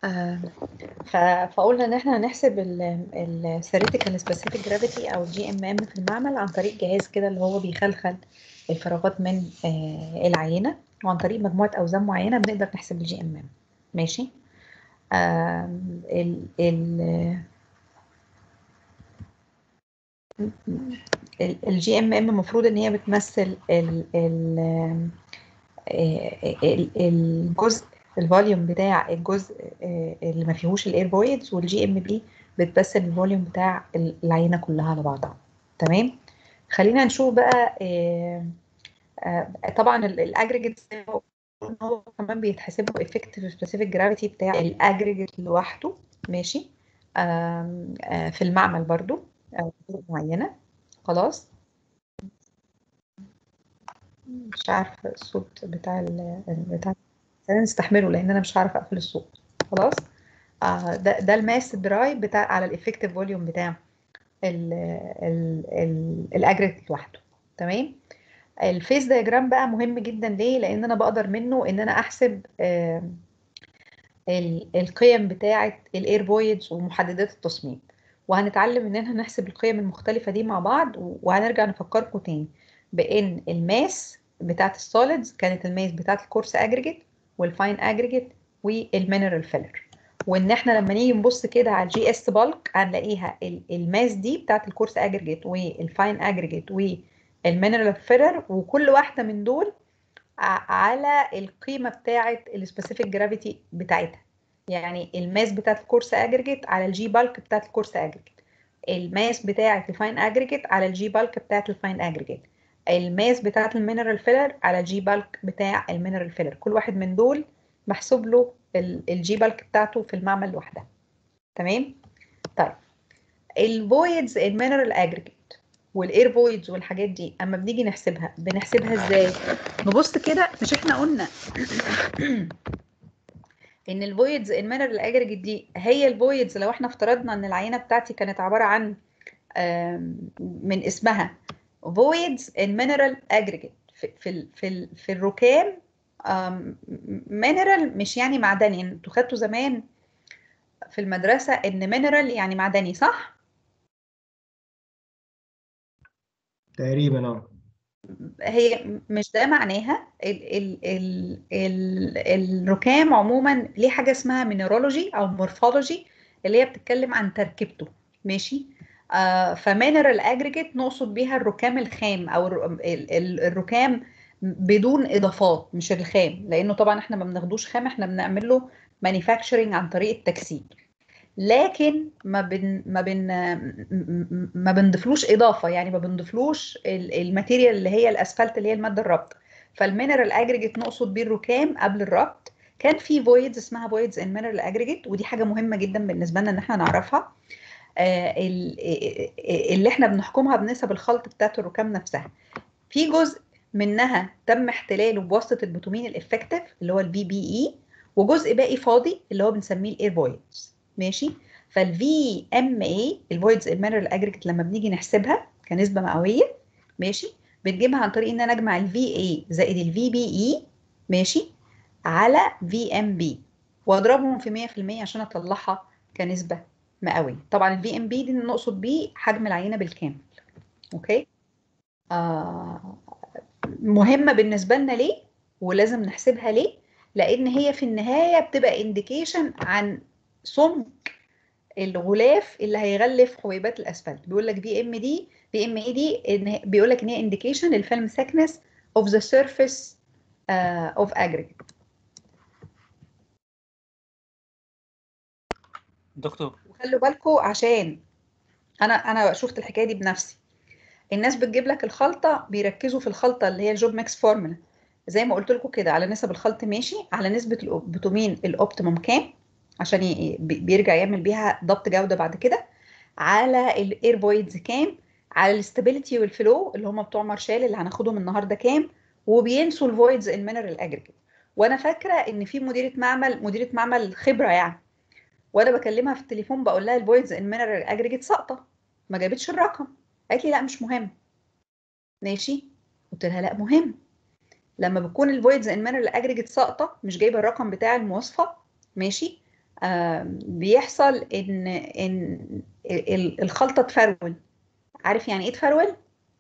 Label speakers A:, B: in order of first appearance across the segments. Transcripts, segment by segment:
A: آه، ف- فقلنا ان احنا هنحسب الثيوريتيكال سبيسيفيك جرافيتي او الجي ام ام في المعمل عن طريق جهاز كده اللي هو بيخلخل الفراغات من آه، العينه وعن طريق مجموعه اوزان معينه بنقدر نحسب الجي ام ام ماشي آم، ال ال الجي ام ام المفروض ان هي بتمثل ال ال ال- الجزء الفوليوم بتاع الجزء آه، اللي ما فيهوش الاير فويدز والجي ام بي بتمثل الفوليوم بتاع العينه كلها على بعضها تمام خلينا نشوف بقى آه، آه، طبعا الاجريجيت هو كمان بيتحسب له افكتيف سبيسيفيك جرافيتي بتاع الاجريجيت لوحده ماشي آم، آه، في المعمل برضو آه، بطرق معينه خلاص مش عارفه الصوت بتاع ال بتاع خلينا نستحمله لان انا مش هعرف اقفل الصوت خلاص آه ده ده الماس درايف بتاع على الافكتيف فوليوم بتاع الاجريجيت لوحده تمام الفيس دايجرام بقى مهم جدا ليه لان انا بقدر منه ان انا احسب آه ال- القيم بتاعه الاير فويدز ومحددات التصميم وهنتعلم ان احنا نحسب القيم المختلفه دي مع بعض وهنرجع نفكركم تاني بان الماس بتاعه السوليدز كانت الماس بتاعه الكورس اجريجيت والفاين اجريجيت والمينرال فيلر وان احنا لما نيجي نبص كده على الجي اس بالك هنلاقيها ال- الماس دي بتاعه الكورس اجريجيت والفاين اجريجيت والمينرال فيلر وكل واحده من دول ع- على القيمه بتاعه السبيسيفيك جرافيتي بتاعتها يعني الماس بتاعه الكورس اجريجيت على الجي بالك بتاعه الكورس اجريجيت الماس بتاعه الفاين اجريجيت على الجي بالك بتاعه الفاين اجريجيت الماس بتاعه المينرال فيلر على الجي بالك بتاع المينرال فيلر كل واحد من دول محسوب له الجي بالك بتاعته في المعمل لوحدها تمام طيب الفويدز المينرال اجريجيت والاير فويدز والحاجات دي اما بنيجي نحسبها بنحسبها ازاي نبص كده مش احنا قلنا ان الفويدز المينرال اجريجيت دي هي الفويدز لو احنا افترضنا ان العينه بتاعتي كانت عباره عن آم، من اسمها فويدز المينرال اجريجيت في في ال- في, ال- في الركام مينرال مش يعني معدني انتوا خدتوا زمان في المدرسه ان مينرال يعني معدني صح
B: تقريبا اه
A: هي مش ده معناها ال ال ال ال الركام عموما ليه حاجه اسمها مينرولوجي او مورفولوجي اللي هي بتتكلم عن تركيبته ماشي آه فمينرال اجريجيت نقصد بيها الركام الخام او الر- ال- ال- الركام بدون اضافات مش الخام لانه طبعا احنا ما بناخدوش خام احنا بنعمل له مانيفاكتشرنج عن طريق التجسيد لكن ما بن ما بن م- ما بنضيفلوش اضافه يعني ما بنضيفلوش ال- الماتيريال اللي هي الاسفلت اللي هي الماده الرابطه فالمينرال اجريجيت نقصد بيه الركام قبل الربط كان في فويدز اسمها فويدز ان مينرال اجريجيت ودي حاجه مهمه جدا بالنسبه لنا ان احنا نعرفها آه، ال- اللي احنا بنحكمها بنسب الخلط بتاعت الركام نفسها في جزء منها تم احتلاله بواسطه البوتومين الافكتيف اللي هو البي بي اي وجزء باقي فاضي اللي هو بنسميه الاير فويدز ماشي فالفي ام اي الفويدز المينرال اجريجيت لما بنيجي نحسبها كنسبه مئويه ماشي بنجيبها عن طريق ان انا اجمع الفي اي زائد الفي بي اي ماشي على في ام بي واضربهم في 100% عشان اطلعها كنسبه مئويه طبعا الفي ام بي دي نقصد بيه حجم العينه بالكامل اوكي آه مهمه بالنسبه لنا ليه ولازم نحسبها ليه لان هي في النهايه بتبقى انديكيشن عن سمك الغلاف اللي هيغلف حبيبات الاسفلت بيقول لك بي ام دي بي ام اي دي إن بيقول لك ان هي انديكيشن للفيلم ثيكنس اوف ذا سيرفيس اوف aggregate
C: دكتور
A: وخلوا بالكم عشان انا انا شفت الحكايه دي بنفسي الناس بتجيب لك الخلطه بيركزوا في الخلطه اللي هي الجوب ميكس فورمولا زي ما قلت لكم كده على نسب الخلط ماشي على نسبه البوتومين الاوبتيموم كام عشان ي- بي- بيرجع يعمل بيها ضبط جوده بعد كده على الاير فويدز كام على الاستابيليتي والفلو اللي هم بتوع مارشال اللي هناخدهم النهارده كام وبينسوا الفويدز المينرال اجريجيت وانا فاكره ان في مديره معمل مديره معمل خبره يعني وانا بكلمها في التليفون بقول لها الفويدز المينرال اجريجيت ساقطه ما جابتش الرقم قالت لي لا مش مهم ماشي قلت لها لا مهم لما بتكون الفويدز المينرال اجريجيت ساقطه مش جايبه الرقم بتاع المواصفه ماشي آم، بيحصل ان ان ال- الخلطه تفرول عارف يعني ايه تفرول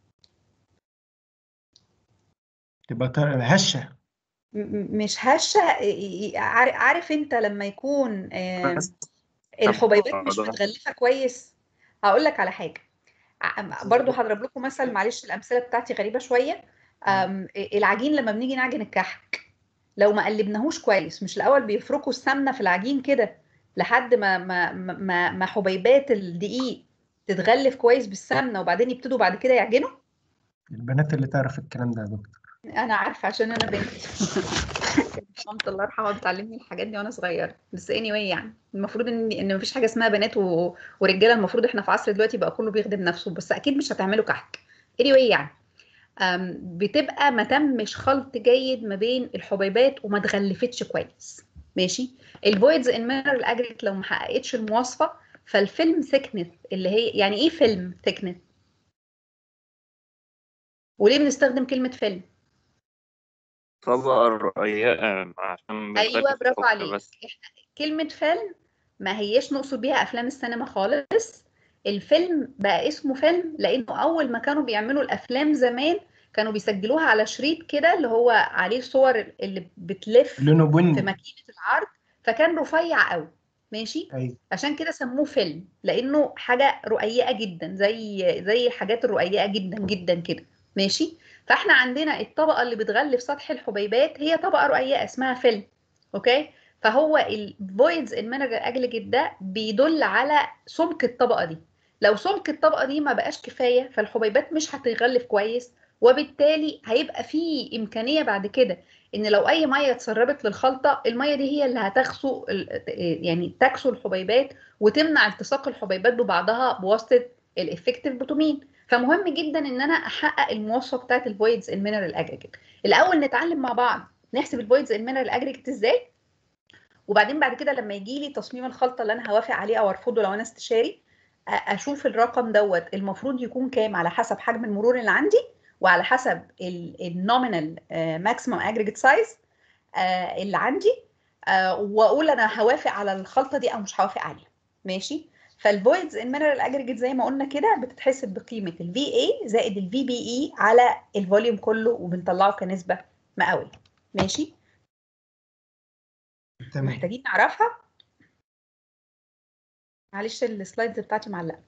B: تبقى طر- هشة
A: م- م- مش هشه ي- ي- عار- عارف انت لما يكون آم،
C: بس
A: الحبيبات مش
C: طبعاً.
A: متغلفه كويس هقول لك على حاجه ع- برضو هضرب لكم مثل معلش الامثله بتاعتي غريبه شويه أم، العجين لما بنيجي نعجن الكحك لو ما قلبناهوش كويس مش الاول بيفركوا السمنه في العجين كده لحد ما ما ما ما حبيبات الدقيق تتغلف كويس بالسمنه وبعدين يبتدوا بعد كده يعجنوا
B: البنات اللي تعرف الكلام ده يا دكتور
A: انا عارفه عشان انا بنت مامتي الله يرحمها بتعلمني الحاجات دي وانا صغيره بس anyway يعني المفروض ان ان مفيش حاجه اسمها بنات و... ورجاله المفروض احنا في عصر دلوقتي بقى كله بيخدم نفسه بس اكيد مش هتعملوا كحك anyway يعني أم، بتبقى ما تمش خلط جيد ما بين الحبيبات وما اتغلفتش كويس ماشي الفويدز ان مينرال اجريت لو ما حققتش المواصفه فالفيلم ثيكنس اللي هي يعني ايه فيلم ثيكنس وليه بنستخدم كلمه فيلم
C: طبقة رقيقة عشان
A: ايوه
C: بتغلف
A: برافو
C: السكر
A: عليك
C: بس
A: احنا كلمه فيلم ما هيش نقصد بيها افلام السينما خالص الفيلم بقى اسمه فيلم لانه اول ما كانوا بيعملوا الافلام زمان كانوا بيسجلوها على شريط كده اللي هو عليه صور اللي بتلف
B: لونه
A: في
B: بني
A: ماكينه العرض فكان رفيع قوي ماشي
B: ايوه
A: عشان كده سموه فيلم لانه حاجه رقيقه جدا زي زي الحاجات الرقيقه جدا جدا كده ماشي فاحنا عندنا الطبقه اللي بتغلف سطح الحبيبات هي طبقه رقيقه اسمها فيلم اوكي فهو الفويدز المينرال اجليجيت ده بيدل على سمك الطبقه دي لو سمك الطبقه دي ما بقاش كفايه فالحبيبات مش هتغلف كويس وبالتالي هيبقى في امكانيه بعد كده ان لو اي ميه اتسربت للخلطه الميه دي هي اللي هتغسو ال- يعني تكسو الحبيبات وتمنع التصاق الحبيبات ببعضها بواسطه الافكتيف بوتومين فمهم جدا ان انا احقق المواصفه بتاعت الفويدز المينرال اجريجيت الاول نتعلم مع بعض نحسب الفويدز المينرال اجريجيت ازاي وبعدين بعد كده لما يجي لي تصميم الخلطه اللي انا هوافق عليه او ارفضه لو انا استشاري أ- اشوف الرقم دوت المفروض يكون كام على حسب حجم المرور اللي عندي وعلى حسب النومينال ماكسيمم اجريجيت سايز اللي عندي آه، واقول انا هوافق على الخلطه دي او مش هوافق عليها ماشي فالفويدز المينرال اجريجيت زي ما قلنا كده بتتحسب بقيمه الفي اي زائد الفي بي اي على الفوليوم كله وبنطلعه كنسبه مئويه ماشي
B: تمام
A: محتاجين نعرفها معلش السلايدز بتاعتي معلقه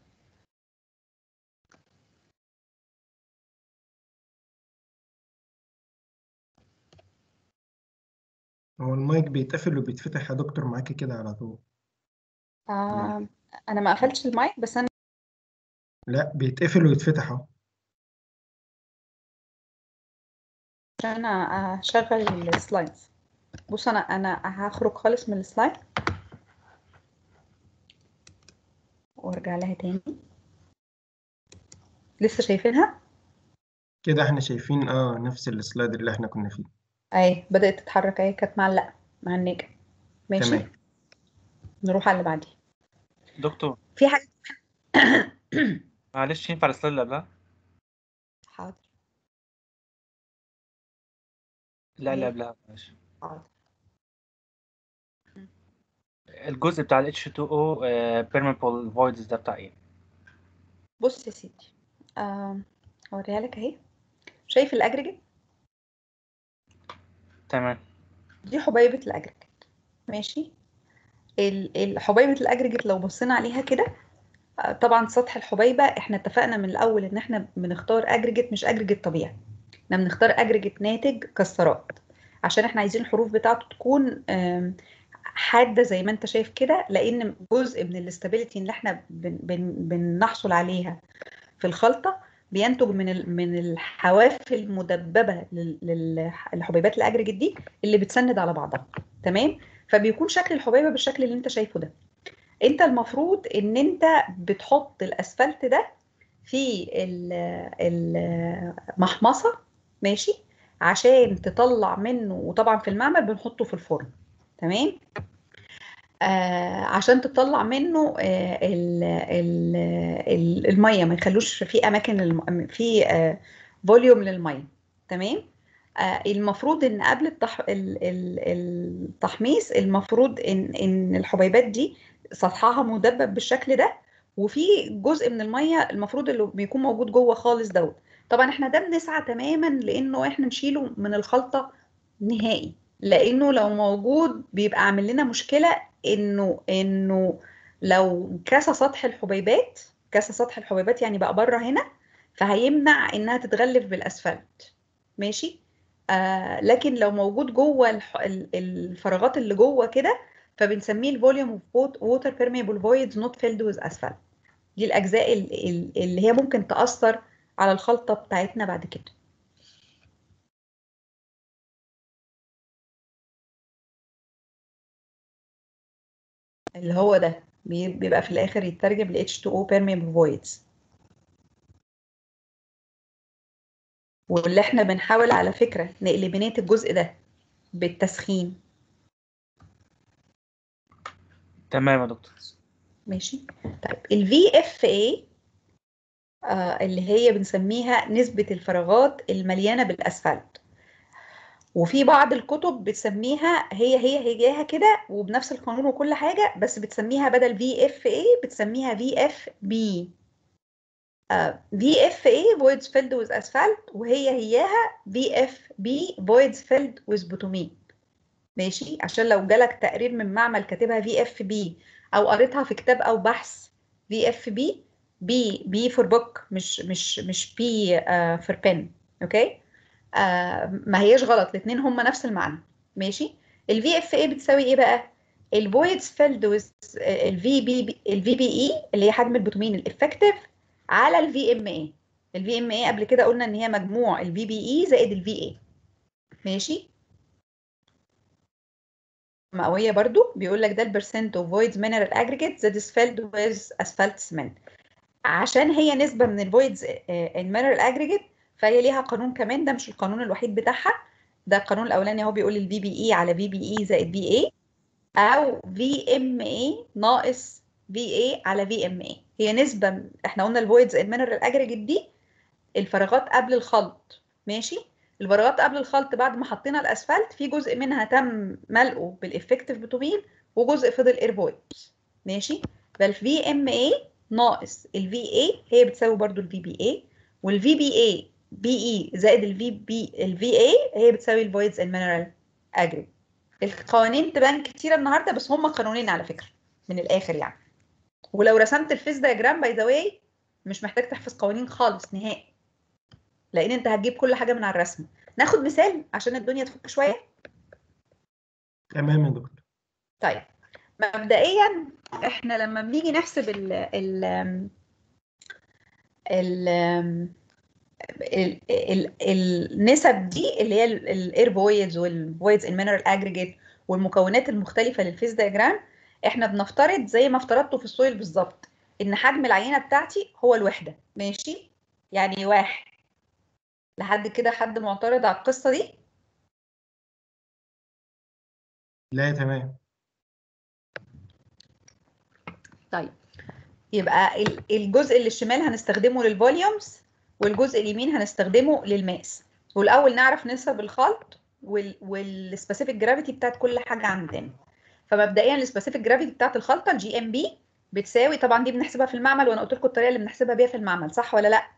B: هو المايك بيتقفل وبيتفتح يا دكتور معاكي كده على طول
A: آه انا ما قفلتش المايك بس انا
B: لا بيتقفل ويتفتح اهو
A: عشان انا اشغل السلايدز بص انا انا هخرج خالص من السلايد وارجع لها تاني لسه شايفينها
B: كده احنا شايفين اه نفس السلايد اللي احنا كنا فيه
A: اهي بدأت تتحرك اهي كانت معلقة مع النجم ماشي
B: تمام
A: نروح على اللي بعديه
C: دكتور
A: في حاجة
C: معلش ينفع السلايد اللي قبلها؟
A: حاضر
C: لا اللي
A: أيوة.
C: قبلها ماشي
A: حاضر
C: الجزء بتاع ال H2O permeable voids ده بتاع ايه؟
A: بص يا سيدي آم، هوريها لك اهي شايف الاجريجيت
C: تمام
A: دي حبيبة الاجريجيت ماشي ال- ال- حبيبة الاجريجيت لو بصينا عليها كده آه، طبعا سطح الحبيبة احنا اتفقنا من الاول ان احنا بنختار اجريجيت مش اجريجيت طبيعي احنا بنختار اجريجيت ناتج كسرات عشان احنا عايزين الحروف بتاعته تكون آم، حاده زي ما انت شايف كده لان جزء من الاستابيليتي اللي احنا بن بن بنحصل عليها في الخلطه بينتج من ال- من الحواف المدببه لل- لل- للحبيبات الاجريجيت دي اللي بتسند على بعضها تمام فبيكون شكل الحبيبه بالشكل اللي انت شايفه ده انت المفروض ان انت بتحط الاسفلت ده في ال- المحمصه ماشي عشان تطلع منه وطبعا في المعمل بنحطه في الفرن تمام آه عشان تطلع منه آه ال ال ال الميه ما يخلوش في اماكن الم... في آه فوليوم للميه تمام آه، المفروض ان قبل التح... ال- ال- التحميص المفروض ان ان الحبيبات دي سطحها مدبب بالشكل ده وفي جزء من الميه المفروض اللي بيكون موجود جوه خالص دوت طبعا احنا ده بنسعى تماما لانه احنا نشيله من الخلطه نهائي لانه لو موجود بيبقى عامل لنا مشكله انه انه لو كسى سطح الحبيبات كسى سطح الحبيبات يعني بقى بره هنا فهيمنع انها تتغلف بالاسفلت ماشي آه لكن لو موجود جوه الح- ال- الفراغات اللي جوه كده فبنسميه الفوليوم اوف ووتر بيرميبل فويدز نوت فيلد ويز اسفلت دي الاجزاء ال- ال- اللي هي ممكن تاثر على الخلطه بتاعتنا بعد كده اللي هو ده بي- بيبقى في الاخر يترجم ل H2O permeable voids واللي احنا بنحاول على فكرة نقلبنات الجزء ده بالتسخين
C: تمام يا دكتور
A: ماشي طيب ال VFA آه اللي هي بنسميها نسبة الفراغات المليانة بالأسفلت وفي بعض الكتب بتسميها هي هي هيجاها كده وبنفس القانون وكل حاجة بس بتسميها بدل VFA بتسميها VFB آه VFA voids filled with asphalt وهي هياها VFB voids filled with bitumen ماشي عشان لو جالك تقرير من معمل كاتبها VFB او قريتها في كتاب او بحث VFB B B for book مش مش مش B uh, for pen اوكي آه ما هياش غلط الاثنين هما نفس المعنى ماشي ال VFA بتساوي ايه بقى الفويدز فيلد ويز الفي بي الفي بي اي اللي هي حجم البوتومين الافكتيف على الفي ام اي الفي ام اي قبل كده قلنا ان هي مجموع الفي بي اي زائد الفي اي ماشي مئوية برضو بيقول لك ده البرسنت اوف voids mineral aggregate that is filled with asphalt cement عشان هي نسبة من الفويدز المينرال aggregate فهي ليها قانون كمان ده مش القانون الوحيد بتاعها ده القانون الاولاني هو بيقول الفي بي اي على في بي اي زائد في اي او في ام اي ناقص في اي على في ام اي هي نسبة احنا قلنا الفويدز المينرال aggregate دي الفراغات قبل الخلط ماشي الفراغات قبل الخلط بعد ما حطينا الاسفلت في جزء منها تم ملئه بالافكتيف بتومين وجزء فضل اير فويدز ماشي فالفي ام اي ناقص الفي اي هي بتساوي برضو الفي بي اي والفي بي اي بي اي زائد الفي بي الفي اي هي بتساوي الفويدز المينرال اجري القوانين تبان كتيره النهارده بس هم قانونين على فكره من الاخر يعني ولو رسمت الفيس دايجرام باي ذا واي مش محتاج تحفظ قوانين خالص نهائي لان انت هتجيب كل حاجه من على الرسمه ناخد مثال عشان الدنيا تفك شويه
B: تمام يا دكتور
A: طيب مبدئيا احنا لما بنيجي نحسب ال ال ال ال ال النسب دي اللي هي الاير فويدز والفويدز المينرال اجريجيت والمكونات المختلفه للفيس دايجرام احنا بنفترض زي ما افترضته في السويل بالظبط ان حجم العينه بتاعتي هو الوحده ماشي يعني واحد لحد كده حد معترض على القصه دي
B: لا تمام
A: طيب يبقى ال- الجزء اللي الشمال هنستخدمه للفوليومز والجزء اليمين هنستخدمه للماس والاول نعرف نسب الخلط والسبيسيفيك جرافيتي بتاعت كل حاجه عندنا فمبدئيا السبيسيفيك جرافيتي بتاعت الخلطه الجي ام بي بتساوي طبعا دي بنحسبها في المعمل وانا قلت لكم الطريقه اللي بنحسبها بيها في المعمل صح ولا لا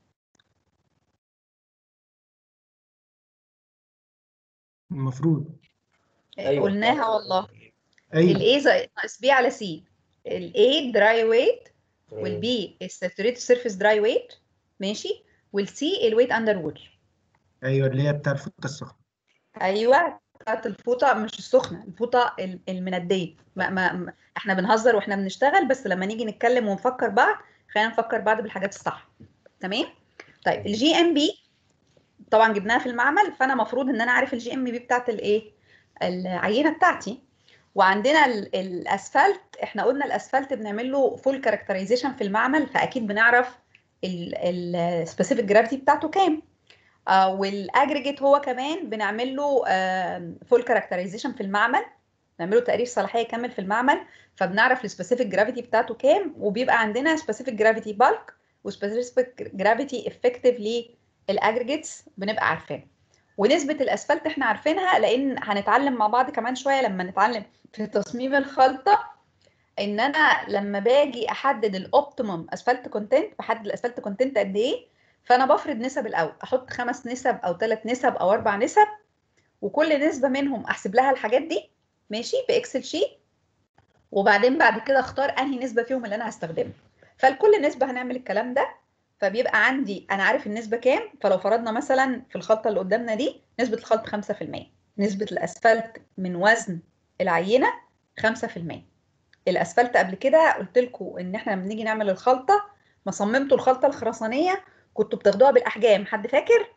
B: المفروض
D: أيوة.
A: قلناها والله
B: ايوه
A: الاي ناقص بي على سي الاي دراي ويت والبي الساتوريتد سيرفيس دراي ويت ماشي والسي الويت اندر وول
B: ايوه اللي هي بتاع الفوطه السخنه
A: ايوه بتاعت الفوطه مش السخنه الفوطه ال- المنديه ما ما ما- احنا بنهزر واحنا بنشتغل بس لما نيجي نتكلم ونفكر بعض خلينا نفكر بعض بالحاجات الصح تمام طيب الجي ام بي طبعا جبناها في المعمل فانا مفروض ان انا عارف الجي ام بي بتاعت الايه العينه بتاعتي وعندنا ال- الاسفلت احنا قلنا الاسفلت بنعمل له فول كاركترايزيشن في المعمل فاكيد بنعرف السبيسيفيك جرافيتي بتاعته كام آه والاجريجيت هو كمان بنعمل له فول كاركترايزيشن في المعمل نعمله تقرير صلاحيه كامل في المعمل فبنعرف السبيسيفيك جرافيتي بتاعته كام وبيبقى عندنا سبيسيفيك جرافيتي بالك وسبيسيفيك جرافيتي افكتيف للاجريجيتس بنبقى عارفين ونسبة الأسفلت احنا عارفينها لأن هنتعلم مع بعض كمان شوية لما نتعلم في تصميم الخلطة إن أنا لما باجي أحدد الأوبتيمم أسفلت كونتنت بحدد الأسفلت كونتنت قد إيه فأنا بفرض نسب الأول أحط خمس نسب أو ثلاث نسب أو أربع نسب وكل نسبة منهم أحسب لها الحاجات دي ماشي بإكسل شيت وبعدين بعد كده اختار انهي نسبه فيهم اللي انا هستخدمها فلكل نسبه هنعمل الكلام ده فبيبقى عندي انا عارف النسبه كام فلو فرضنا مثلا في الخلطه اللي قدامنا دي نسبه الخلط 5% نسبه الاسفلت من وزن العينه 5% الاسفلت قبل كده قلت لكم ان احنا لما بنيجي نعمل الخلطه ما صممتوا الخلطه الخرسانيه كنتوا بتاخدوها بالاحجام حد فاكر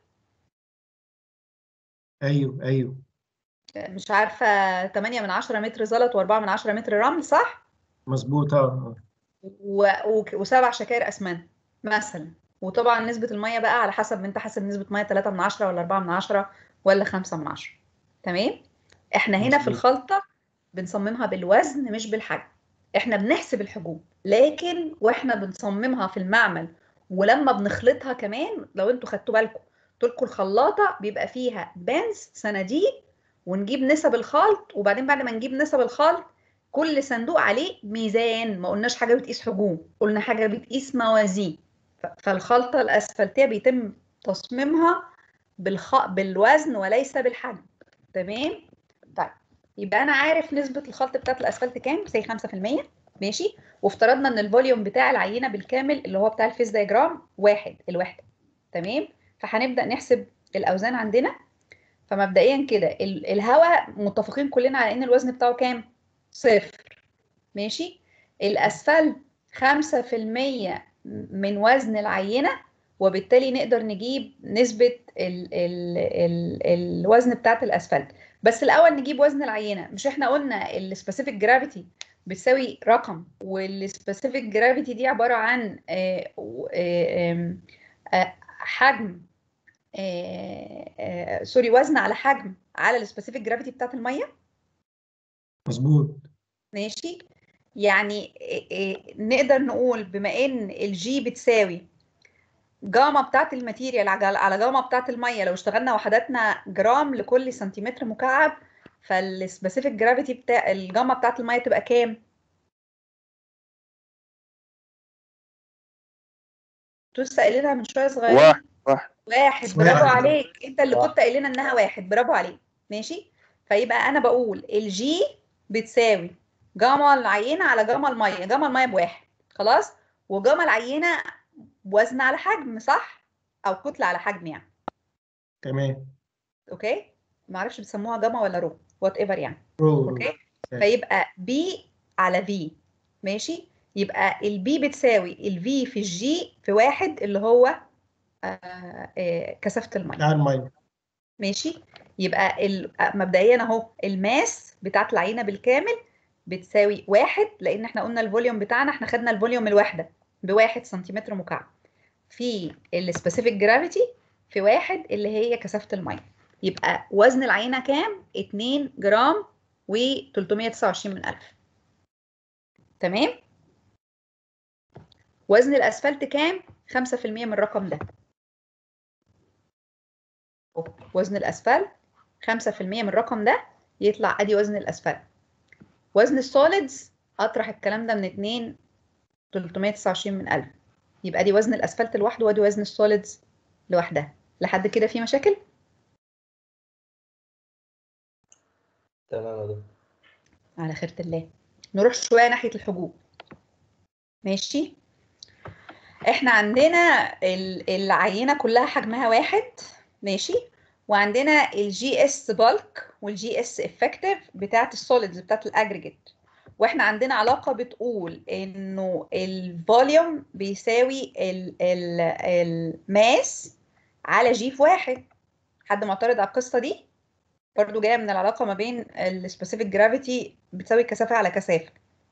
B: ايوه ايوه
A: مش عارفه 8 من 10 متر زلط و4 من 10 متر رمل صح
B: مظبوط اه
A: و... و... وسبع شكاير اسمنت مثلا وطبعا نسبة المية بقى على حسب انت حاسب نسبة مية 3 من 10 ولا 4 من 10 ولا 5 من 10 تمام احنا هنا في
B: مظبوط.
A: الخلطة بنصممها بالوزن مش بالحجم احنا بنحسب الحجوم لكن واحنا بنصممها في المعمل ولما بنخلطها كمان لو انتوا خدتوا بالكم قلت لكم الخلاطة بيبقى فيها بنز صناديق ونجيب نسب الخلط وبعدين بعد ما نجيب نسب الخلط كل صندوق عليه ميزان ما قلناش حاجه بتقيس حجوم قلنا حاجه بتقيس موازين ف- فالخلطه الاسفلتيه بيتم تصميمها بالخ... بالوزن وليس بالحجم تمام طيب يبقى انا عارف نسبه الخلط بتاعت الاسفلت كام سي 5% ماشي وافترضنا ان الفوليوم بتاع العينه بالكامل اللي هو بتاع الفيز دايجرام واحد الوحده تمام فهنبدا نحسب الاوزان عندنا فمبدئيا كده ال- الهواء متفقين كلنا على ان الوزن بتاعه كام صفر ماشي الاسفلت 5% من وزن العينة وبالتالي نقدر نجيب نسبة ال ال ال الوزن بتاعت الاسفلت بس الاول نجيب وزن العينة مش احنا قلنا السبيسيفيك جرافيتي بتساوي رقم والسبيسيفيك جرافيتي دي عبارة عن آه، آه، آم، آه، حجم آه، آه، سوري وزن على حجم على السبيسيفيك جرافيتي بتاعت المية
B: مظبوط
A: ماشي يعني إيه- إيه نقدر نقول بما ان الجي بتساوي جاما بتاعت الماتيريال على على جاما بتاعت الميه لو اشتغلنا وحداتنا جرام لكل سنتيمتر مكعب فالسبيسيفيك جرافيتي بتاع الجاما بتاعت الميه تبقى كام؟ انتوا لسه قايلينها من شويه صغيرين
D: واحد واحد
A: واحد برافو
B: واحد.
A: عليك انت اللي
D: واحد.
A: كنت قايل لنا انها واحد برافو عليك ماشي فيبقى انا بقول الجي بتساوي جاما العينه على جاما الميه جاما الميه بواحد خلاص وجاما العينه وزن على حجم صح او كتله على حجم يعني
B: تمام
A: اوكي ما اعرفش بيسموها جاما ولا رو وات ايفر يعني
B: رو رو.
A: اوكي
B: تمام.
A: فيبقى بي على في ماشي يبقى البي بتساوي الفي في الجي في واحد اللي هو آه آه كثافه الميه
B: بتاع الميه
A: ماشي يبقى ال- مبدئيا اهو الماس بتاعت العينه بالكامل بتساوي واحد لان احنا قلنا الفوليوم بتاعنا احنا خدنا الفوليوم الواحده بواحد سنتيمتر مكعب في السبيسيفيك جرافيتي في واحد اللي هي كثافه الميه يبقى وزن العينه كام 2 جرام و329 من ألف تمام وزن الاسفلت كام 5% من الرقم ده وزن الاسفلت 5% من الرقم ده يطلع ادي وزن الاسفلت وزن السوليدز اطرح الكلام ده من 2 329 من 1000 يبقى دي وزن الاسفلت لوحده وادي وزن السوليدز لوحدها لحد كده في مشاكل
D: تمام يا دكتور
A: على خيرة الله نروح شوية ناحية الحجوب ماشي احنا عندنا ال- العينة كلها حجمها واحد ماشي وعندنا الجي اس بالك والجي اس افكتيف بتاعت السوليدز بتاعت الاجريجيت واحنا عندنا علاقة بتقول انه الفوليوم بيساوي ال- ال- الماس على جي في واحد حد معترض على القصة دي برضو جاية من العلاقة ما بين السبيسيفيك جرافيتي بتساوي كثافة على كثافة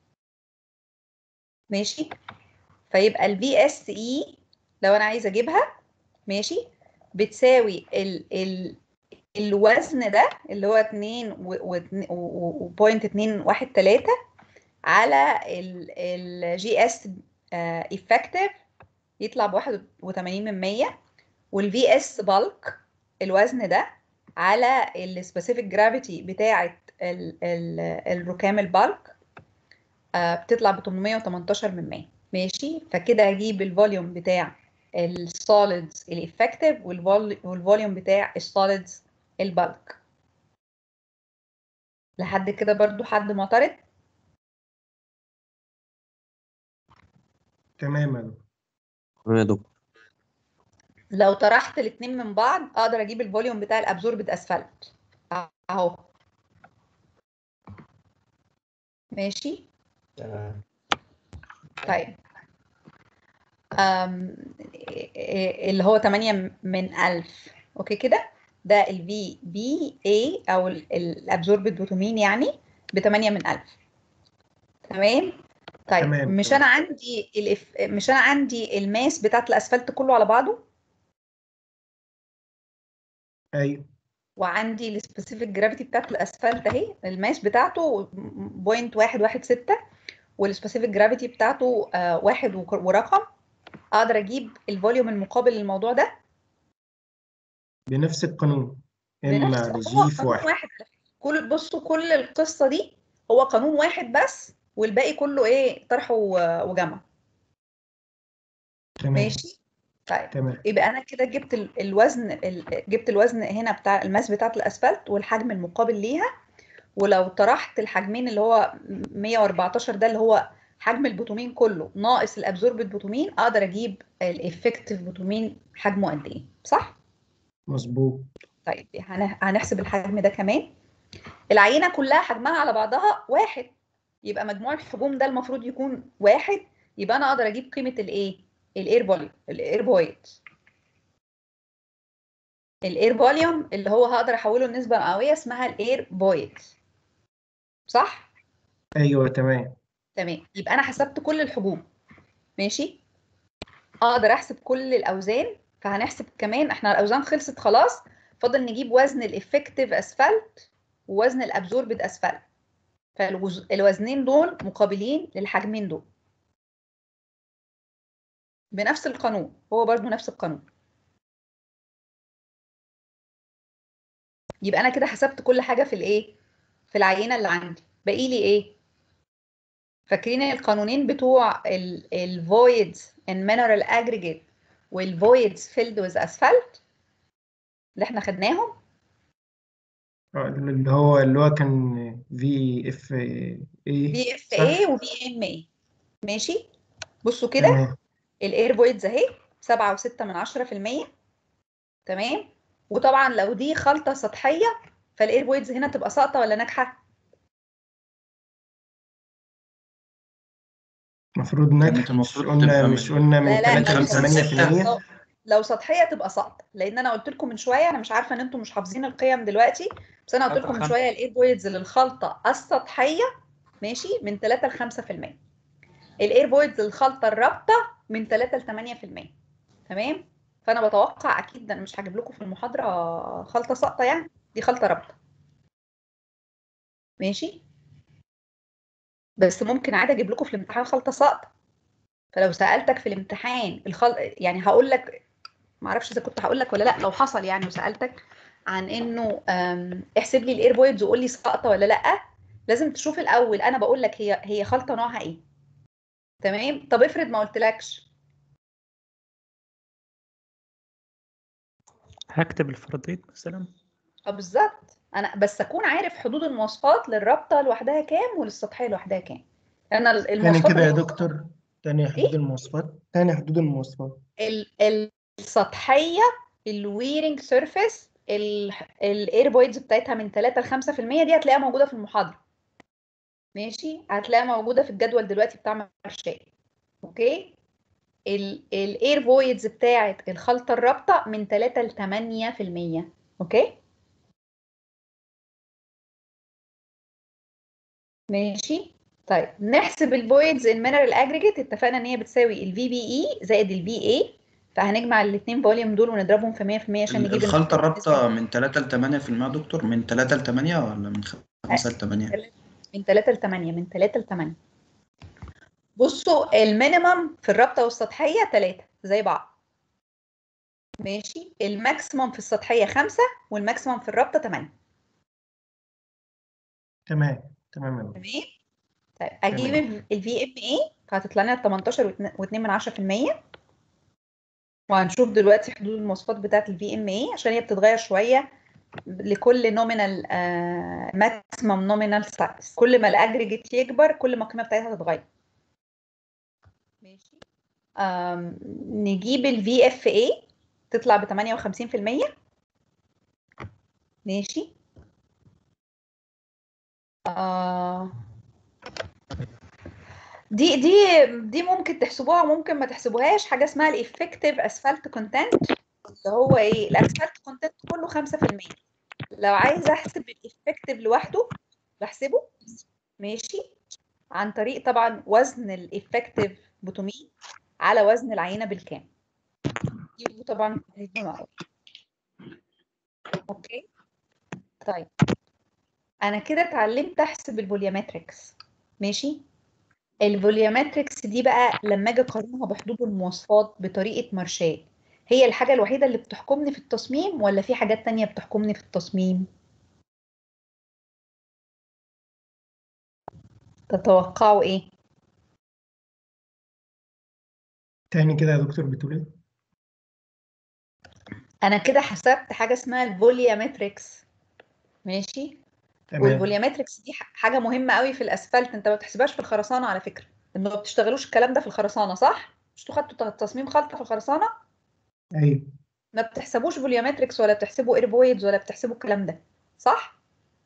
A: ماشي فيبقى ال VSE لو انا عايزه اجيبها ماشي بتساوي ال ال الوزن ده اللي هو 2 و بوينت 2 1 3 على الجي اس افكتيف يطلع ب 81 من 100 والفي اس بالك الوزن ده على السبيسيفيك جرافيتي بتاعه ال- ال- الركام البالك آه، بتطلع ب 818 من 100 ماشي فكده اجيب الفوليوم بتاع السوليدز الافكتيف والفوليوم بتاع السوليدز البالك لحد كده برضو حد معترض
B: تمام يا دكتور
D: تمام يا دكتور
A: لو طرحت الاتنين من بعض اقدر اجيب الفوليوم بتاع الابزوربد اسفلت اهو ماشي
D: تمام
A: طيب أم اللي هو 8 من 1000 اوكي كده ده ال في بي اي او الابزوربد بوتومين يعني ب 8 من 1000 تمام طيب
B: تمام.
A: مش انا عندي الإف... مش انا عندي الماس بتاعت الاسفلت كله على بعضه
B: ايوه
A: وعندي السبيسيفيك جرافيتي بتاعت الاسفلت اهي الماس بتاعته بوينت واحد واحد ستة والسبيسيفيك جرافيتي بتاعته آه واحد وك- ورقم اقدر اجيب الفوليوم المقابل للموضوع ده
B: بنفس القانون ام
A: بنفس هو
B: رجيف
A: قانون
B: واحد
A: واحد على فكرة. كل بصوا كل القصة دي هو قانون واحد بس والباقي كله ايه طرح و- وجمع
B: تمام
A: ماشي طيب
B: تمام
A: يبقى انا كده جبت ال- الوزن ال- جبت الوزن هنا بتاع الماس بتاعت الاسفلت والحجم المقابل ليها ولو طرحت الحجمين اللي هو 114 ده اللي هو حجم البوتومين كله ناقص الابزوربد بوتومين اقدر اجيب الافكتيف بوتومين حجمه قد ايه صح
B: مظبوط
A: طيب هن- هنحسب الحجم ده كمان العينه كلها حجمها على بعضها واحد يبقى مجموع الحجوم ده المفروض يكون واحد يبقى انا اقدر اجيب قيمه الايه الاير فوليوم الاير فويد الاير فوليوم اللي هو هقدر احوله لنسبه مئويه اسمها الاير فويد صح
B: ايوه تمام
A: تمام يبقى انا حسبت كل الحجوم ماشي اقدر احسب كل الاوزان فهنحسب كمان احنا الاوزان خلصت خلاص فاضل نجيب وزن الافكتيف اسفلت ووزن الابزوربد اسفلت فالوزنين دول مقابلين للحجمين دول بنفس القانون هو برضو نفس القانون يبقى انا كده حسبت كل حاجه في الايه في العينه اللي عندي باقي لي ايه فاكرين القانونين بتوع الفويدز ان mineral aggregate والفويدز filled with asphalt اللي احنا خدناهم
B: آه، اللي هو اللي هو كان في اف اي
A: بي اف
B: صح.
A: اي وبي ام اي ماشي بصوا كده
B: تمام
A: الاير فويدز اهي 7.6 من 10% تمام وطبعا لو دي خلطه سطحيه فالاير فويدز هنا تبقى ساقطه ولا ناجحه
B: المفروض
E: كانت
B: ناجح مش
E: المفروض
B: قلنا
E: تبقى
B: مش
E: من-
B: قلنا من
A: لا لا
B: 3
A: لو
B: ل 8%
A: لو- لو سطحيه تبقى ساقطه لان انا قلت لكم من شويه انا مش عارفه ان انتم مش حافظين القيم دلوقتي بس انا قلت لكم من
C: خمسة.
A: شويه الاير فويدز للخلطه السطحيه ماشي من 3 ل 5% الاير فويدز للخلطه الرابطه من 3 ل 8% تمام فانا بتوقع اكيد انا مش هجيب لكم في المحاضره خلطه ساقطه يعني دي خلطه رابطه ماشي بس ممكن عادي اجيب لكم في الامتحان خلطه ساقطه فلو سالتك في الامتحان الخل... يعني هقول لك ما اعرفش اذا كنت هقول لك ولا لا لو حصل يعني وسالتك عن انه أم، احسب لي الاير فويدز وقول لي ساقطه ولا لا لازم تشوف الاول انا بقول لك هي هي خلطه نوعها ايه تمام طب افرض ما قلتلكش
F: هكتب الفرضيات مثلا
A: اه بالظبط انا بس اكون عارف حدود المواصفات للرابطه لوحدها كام وللسطحيه لوحدها كام لان ال-
B: تاني
A: المواصفات
B: كده يا
A: اللي-
B: دكتور تاني حدود المواصفات تاني حدود المواصفات
A: ال- السطحيه الويرنج سيرفيس الاير فويدز بتاعتها من 3 ل 5% دي هتلاقيها موجوده في المحاضره ماشي هتلاقيها موجوده في الجدول دلوقتي بتاع مرشاد اوكي الاير فويدز بتاعت الخلطه الرابطه من 3 ل 8% اوكي ماشي طيب نحسب الفويدز المينرال اجريجيت اتفقنا ان هي بتساوي الفي بي اي زائد الفي اي فهنجمع الاثنين فوليوم دول ونضربهم في 100% عشان نجيب
E: الخلطة
A: النسبة.
E: الرابطة من 3 ل 8 في المية دكتور من 3 ل 8 ولا من 5 ل 8
A: من 3 ل 8 من 3 ل 8 بصوا المينيمم في الرابطه والسطحيه 3 زي بعض ماشي الماكسيمم في السطحيه 5 والماكسيمم في الرابطه 8
B: تمام تمام يا دكتور
A: تمام طيب اجيب
B: تمام.
A: الفي ام اي فهتطلع لنا 18 و2 من 10% وهنشوف دلوقتي حدود المواصفات بتاعه الفي ام اي عشان هي بتتغير شويه لكل نومينال ماكسيمم نومينال سايز كل ما الاجريجيت يكبر كل ما القيمه بتاعتها تتغير ماشي آم، نجيب الفي اف اي تطلع ب 58% ماشي آه دي دي دي ممكن تحسبوها وممكن ما تحسبوهاش حاجه اسمها الافكتيف اسفلت كونتنت اللي هو ايه الاسفلت كونتنت كله 5% لو عايزه احسب الافكتيف لوحده بحسبه ماشي عن طريق طبعا وزن الافكتيف بوتومين على وزن العينه بالكام يبقوا طبعا هيبقوا معقول اوكي طيب انا كده اتعلمت احسب الفوليومتريكس ماشي الفوليومتريكس دي بقى لما اجي اقارنها بحدود المواصفات بطريقه مارشال هي الحاجه الوحيده اللي بتحكمني في التصميم ولا في حاجات تانية بتحكمني في التصميم تتوقعوا ايه
B: تاني كده يا دكتور بتقول ايه
A: انا كده حسبت حاجه اسمها الفوليومتريكس ماشي
B: تمام
A: والفوليومتريكس دي ح- حاجه مهمه قوي في الاسفلت انت ما بتحسبهاش في الخرسانه على فكره انتوا ما بتشتغلوش الكلام ده في الخرسانه صح مش انتوا خدتوا ت- تصميم خلطه في الخرسانه
B: ايوه
A: ما بتحسبوش فوليومتريكس ولا بتحسبوا ايربويدز ولا بتحسبوا الكلام ده صح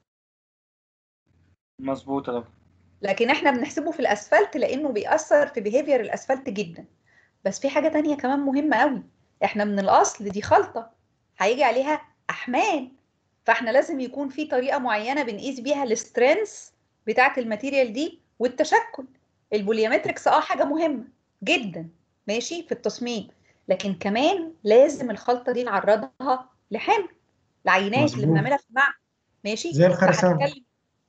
C: مظبوط يا دكتور
A: لكن احنا بنحسبه في الاسفلت لانه بيأثر في بيهيفير الاسفلت جدا بس في حاجه تانية كمان مهمه قوي احنا من الاصل دي خلطه هيجي عليها احمال فاحنا لازم يكون في طريقه معينه بنقيس بيها السترينث بتاعه الماتيريال دي والتشكل البوليومتريكس اه حاجه مهمه جدا ماشي في التصميم لكن كمان لازم الخلطه دي نعرضها لحمل العينات اللي
B: مظبوط.
A: بنعملها في المعمل ماشي
B: زي الخرسانة.
A: فهتكلم-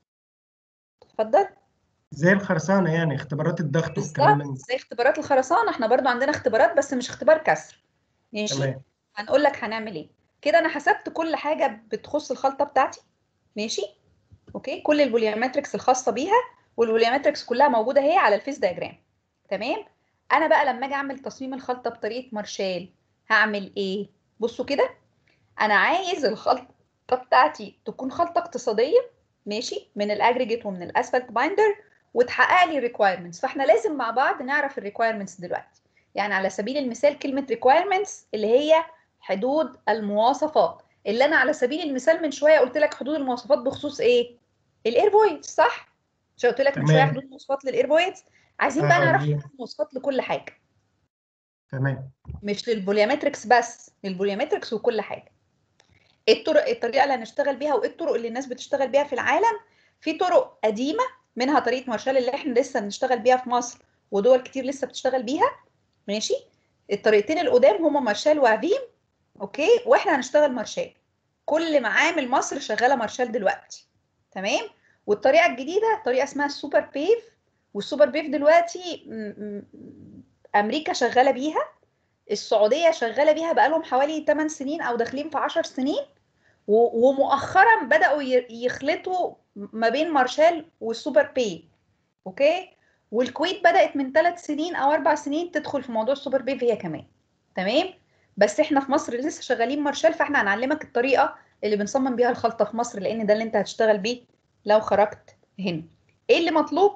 A: اتفضل
B: زي الخرسانة يعني اختبارات الضغط والكلام
A: بالظبط
B: من
A: زي اختبارات الخرسانه احنا برضو عندنا اختبارات بس مش اختبار كسر ماشي
B: تمام
A: هنقول لك هنعمل ايه كده انا حسبت كل حاجه بتخص الخلطه بتاعتي ماشي اوكي كل الفوليومتريكس الخاصه بيها والفوليومتريكس كلها موجوده اهي على الفيس دايجرام تمام انا بقى لما اجي اعمل تصميم الخلطه بطريقه مارشال هعمل ايه بصوا كده انا عايز الخلطه بتاعتي تكون خلطه اقتصاديه ماشي من الاجريجيت ومن الاسفلت بايندر وتحقق لي ريكويرمنتس فاحنا لازم مع بعض نعرف الريكويرمنتس دلوقتي يعني على سبيل المثال كلمه ريكويرمنتس اللي هي حدود المواصفات اللي انا على سبيل المثال من شويه قلت لك حدود المواصفات بخصوص ايه الايربويدز صح مش قلت لك من شويه
B: تمام.
A: حدود المواصفات للايربويدز عايزين بقى
B: آه،
A: نعرف
B: دي-
A: حدود المواصفات لكل حاجه
B: تمام
A: مش للفوليومتريكس بس للفوليومتريكس وكل حاجه ايه الطرق الطريقه اللي هنشتغل بيها وايه الطرق اللي الناس بتشتغل بيها في العالم في طرق قديمه منها طريقه مارشال اللي احنا لسه بنشتغل بيها في مصر ودول كتير لسه بتشتغل بيها ماشي الطريقتين القدام هما مارشال وافيم اوكي واحنا هنشتغل مارشال كل معامل مصر شغاله مارشال دلوقتي تمام والطريقه الجديده طريقه اسمها السوبر بيف والسوبر بيف دلوقتي م- م- امريكا شغاله بيها السعوديه شغاله بيها بقالهم حوالي 8 سنين او داخلين في 10 سنين و- ومؤخرا بداوا ي- يخلطوا ما بين مارشال والسوبر بي اوكي والكويت بدات من 3 سنين او 4 سنين تدخل في موضوع السوبر بي هي كمان تمام بس احنا في مصر لسه شغالين مارشال فاحنا هنعلمك الطريقه اللي بنصمم بيها الخلطه في مصر لان ده اللي انت هتشتغل بيه لو خرجت هنا ايه اللي مطلوب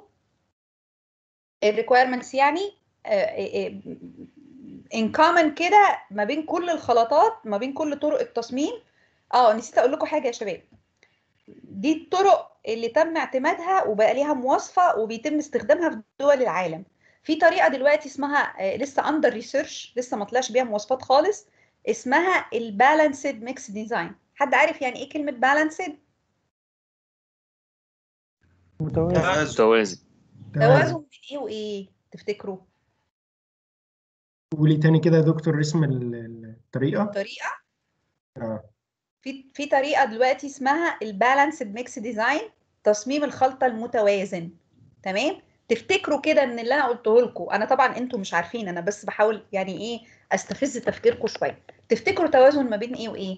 A: الريكويرمنتس يعني ان كومن كده ما بين كل الخلطات ما بين كل طرق التصميم اه نسيت اقول لكم حاجه يا شباب دي الطرق اللي تم اعتمادها وبقى ليها مواصفه وبيتم استخدامها في دول العالم في طريقه دلوقتي اسمها آه، لسه اندر ريسيرش لسه ما طلعش بيها مواصفات خالص اسمها البالانسد ميكس ديزاين حد عارف يعني ايه كلمه بالانسد
F: متوازي
E: توازن
B: تمام
A: توازن بين ايه وايه تفتكروا
B: قولي تاني كده يا دكتور اسم ال- ال- الطريقة
A: طريقه
B: اه
A: في في طريقه دلوقتي اسمها البالانسد ميكس ديزاين تصميم الخلطه المتوازن تمام تفتكروا كده ان اللي انا قلته لكم انا طبعا انتوا مش عارفين انا بس بحاول يعني ايه استفز تفكيركم شويه تفتكروا توازن ما بين ايه وايه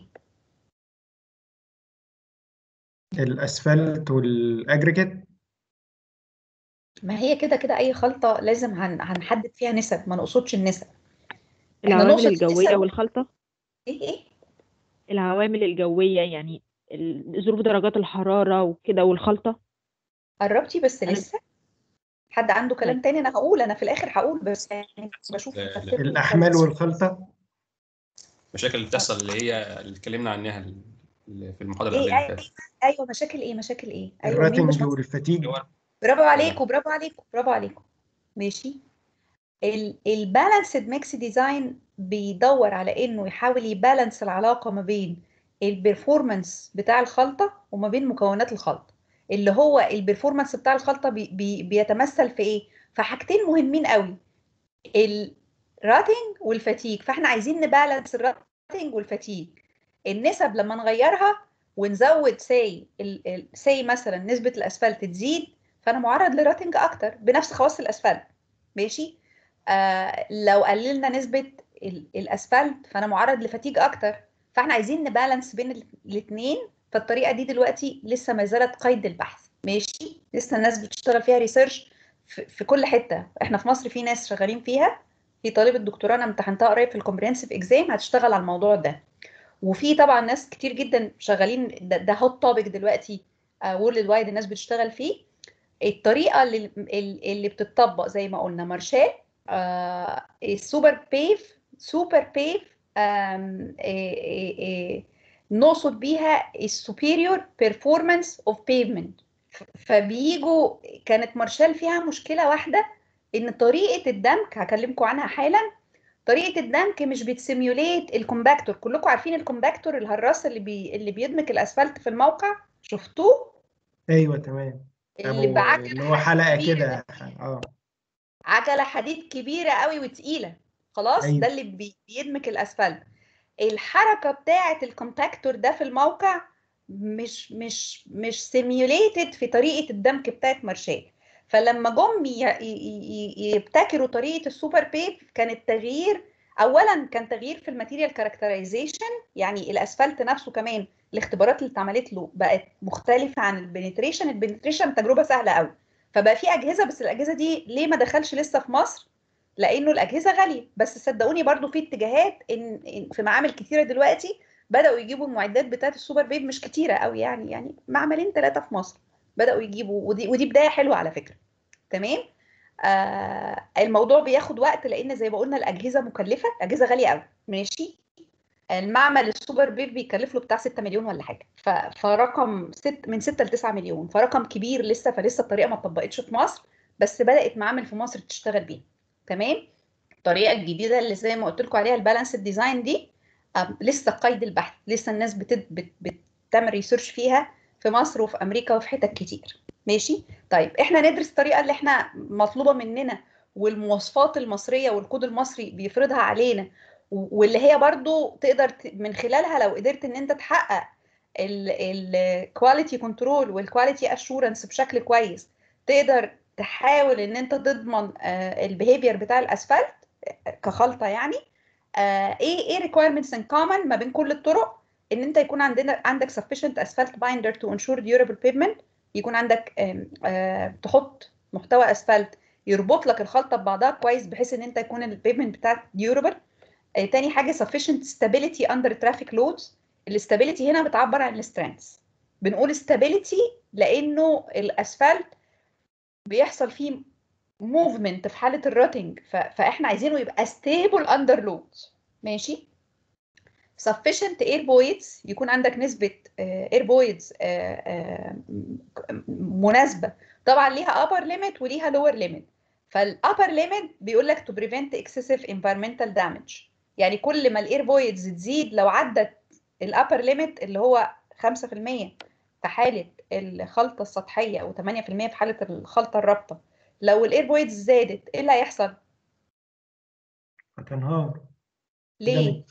B: الاسفلت والاجريجيت
A: ما هي كده كده اي خلطه لازم هن... هنحدد فيها نسب ما نقصدش النسب احنا
G: العوامل
A: نقصد
G: الجوية
A: نسب
G: والخلطة
A: ايه ايه
G: العوامل الجوية يعني ال- ظروف درجات الحرارة وكده والخلطة
A: قربتي بس
G: أنا-
A: لسه حد عنده كلام تاني انا هقول انا في الاخر هقول بس يعني بشوف
H: لا، لا.
A: تفكيركم
B: الاحمال
A: كويس.
B: والخلطه
H: المشاكل اللي بتحصل اللي هي اللي اتكلمنا عنها اللي في المحاضره
A: ايه
H: اللي قبل اللي
A: ايوه
H: فاتت
A: ايوه مشاكل ايه مشاكل ايه ايوه مين
B: الراتنج
A: باشمهندس
B: والفتيج
A: برافو عليكم برافو عليكم برافو عليكم ماشي البالانسد ميكس ديزاين بيدور على انه يحاول يبالانس العلاقه ما بين البرفورمانس بتاع الخلطه وما بين مكونات الخلطه اللي هو البرفورمانس بتاع الخلطه بي بي بيتمثل في ايه في حاجتين مهمين قوي الراتنج والفتيج فاحنا عايزين نبالانس الراتنج والفتيج النسب لما نغيرها ونزود سي سي مثلا نسبه الاسفلت تزيد فانا معرض لراتنج اكتر بنفس خواص الاسفلت ماشي آه لو قللنا نسبه ال- الاسفلت فانا معرض لفتيج اكتر فاحنا عايزين نبالانس بين الاثنين فالطريقه دي دلوقتي لسه ما زالت قيد البحث ماشي لسه الناس بتشتغل فيها ريسيرش في, في كل حته احنا في مصر في ناس شغالين فيها في طالبه دكتوراه انا امتحنتها قريب في الكومبريهنسيف اكزام هتشتغل على الموضوع ده وفي طبعا ناس كتير جدا شغالين ده, ده هوت توبيك دلوقتي وورلد وايد الناس بتشتغل فيه الطريقه اللي اللي بتطبق زي ما قلنا مارشال آه السوبر بيف سوبر بيف آم، إيه إيه إيه نقصد بيها السوبيريور بيرفورمانس اوف بيفمنت فبيجوا كانت مارشال فيها مشكله واحده ان طريقه الدمك هكلمكم عنها حالا طريقه الدمك مش بتسيميوليت الكومباكتور كلكم عارفين الكومباكتور الهراس اللي بي اللي بيدمك الاسفلت في الموقع شفتوه
B: ايوه تمام
A: اللي
B: أبو-
A: بعجل
B: اللي هو حلقه
A: كبيرة
B: كده اه
A: عجله حديد كبيره قوي وتقيله خلاص
B: أيوة.
A: ده اللي بي- بيدمك الاسفلت الحركه بتاعه الكونتاكتور ده في الموقع مش مش مش سيميوليتد في طريقه الدمك بتاعه مارشال فلما جم ي- ي- ي- يبتكروا طريقه السوبر بيب كان التغيير اولا كان تغيير في الماتيريال كاركترايزيشن يعني الاسفلت نفسه كمان الاختبارات اللي اتعملت له بقت مختلفه عن البنتريشن البنتريشن تجربه سهله قوي فبقى في اجهزه بس الاجهزه دي ليه ما دخلش لسه في مصر لانه الاجهزه غاليه بس صدقوني برضو في اتجاهات ان إن في معامل كتيره دلوقتي بداوا يجيبوا المعدات بتاعه السوبر بيب مش كتيره قوي يعني يعني معملين ثلاثه في مصر بداوا يجيبوا ودي ودي بدايه حلوه على فكره تمام آه الموضوع بياخد وقت لان زي ما قلنا الاجهزه مكلفه اجهزه غاليه قوي ماشي المعمل السوبر بيب بيكلف له بتاع 6 مليون ولا حاجه ف... فرقم ست من 6 ل 9 مليون فرقم كبير لسه فلسه الطريقه ما اتطبقتش في مصر بس بدات معامل في مصر تشتغل بيه تمام الطريقه الجديده اللي زي ما قلت لكم عليها البالانس ديزاين دي آم، لسه قيد البحث لسه الناس بت... بت... بتعمل ريسيرش فيها في مصر وفي امريكا وفي حتت كتير ماشي طيب احنا ندرس الطريقه اللي احنا مطلوبه مننا والمواصفات المصريه والكود المصري بيفرضها علينا و- واللي هي برضو تقدر ت- من خلالها لو قدرت ان انت تحقق الكواليتي كنترول والكواليتي اشورنس بشكل كويس تقدر تحاول ان انت تضمن البيهيفير بتاع الاسفلت آه، كخلطه يعني آه، ايه ايه requirements in common ما بين كل الطرق ان انت يكون عندنا عندك sufficient asphalt binder to ensure durable pavement يكون عندك آم، آه، تحط محتوى اسفلت يربط لك الخلطه ببعضها كويس بحيث ان انت يكون البيفمنت بتاعك durable آه، تاني حاجه sufficient stability under traffic loads الاستابيليتي هنا بتعبر عن السترينث بنقول stability لانه الاسفلت بيحصل فيه موفمنت في حاله الروتنج فاحنا عايزينه يبقى stable under loads ماشي sufficient air voids يكون عندك نسبة آه، air voids آه، آه، م- مناسبة طبعا ليها upper limit وليها lower limit فالupper limit بيقول لك to prevent excessive environmental damage يعني كل ما الاير voids تزيد لو عدت الupper limit اللي هو 5% في حالة الخلطة السطحية و8% في حالة الخلطة الرابطة لو الاير voids زادت ايه اللي هيحصل؟
B: هتنهار
A: ليه؟
B: جامد.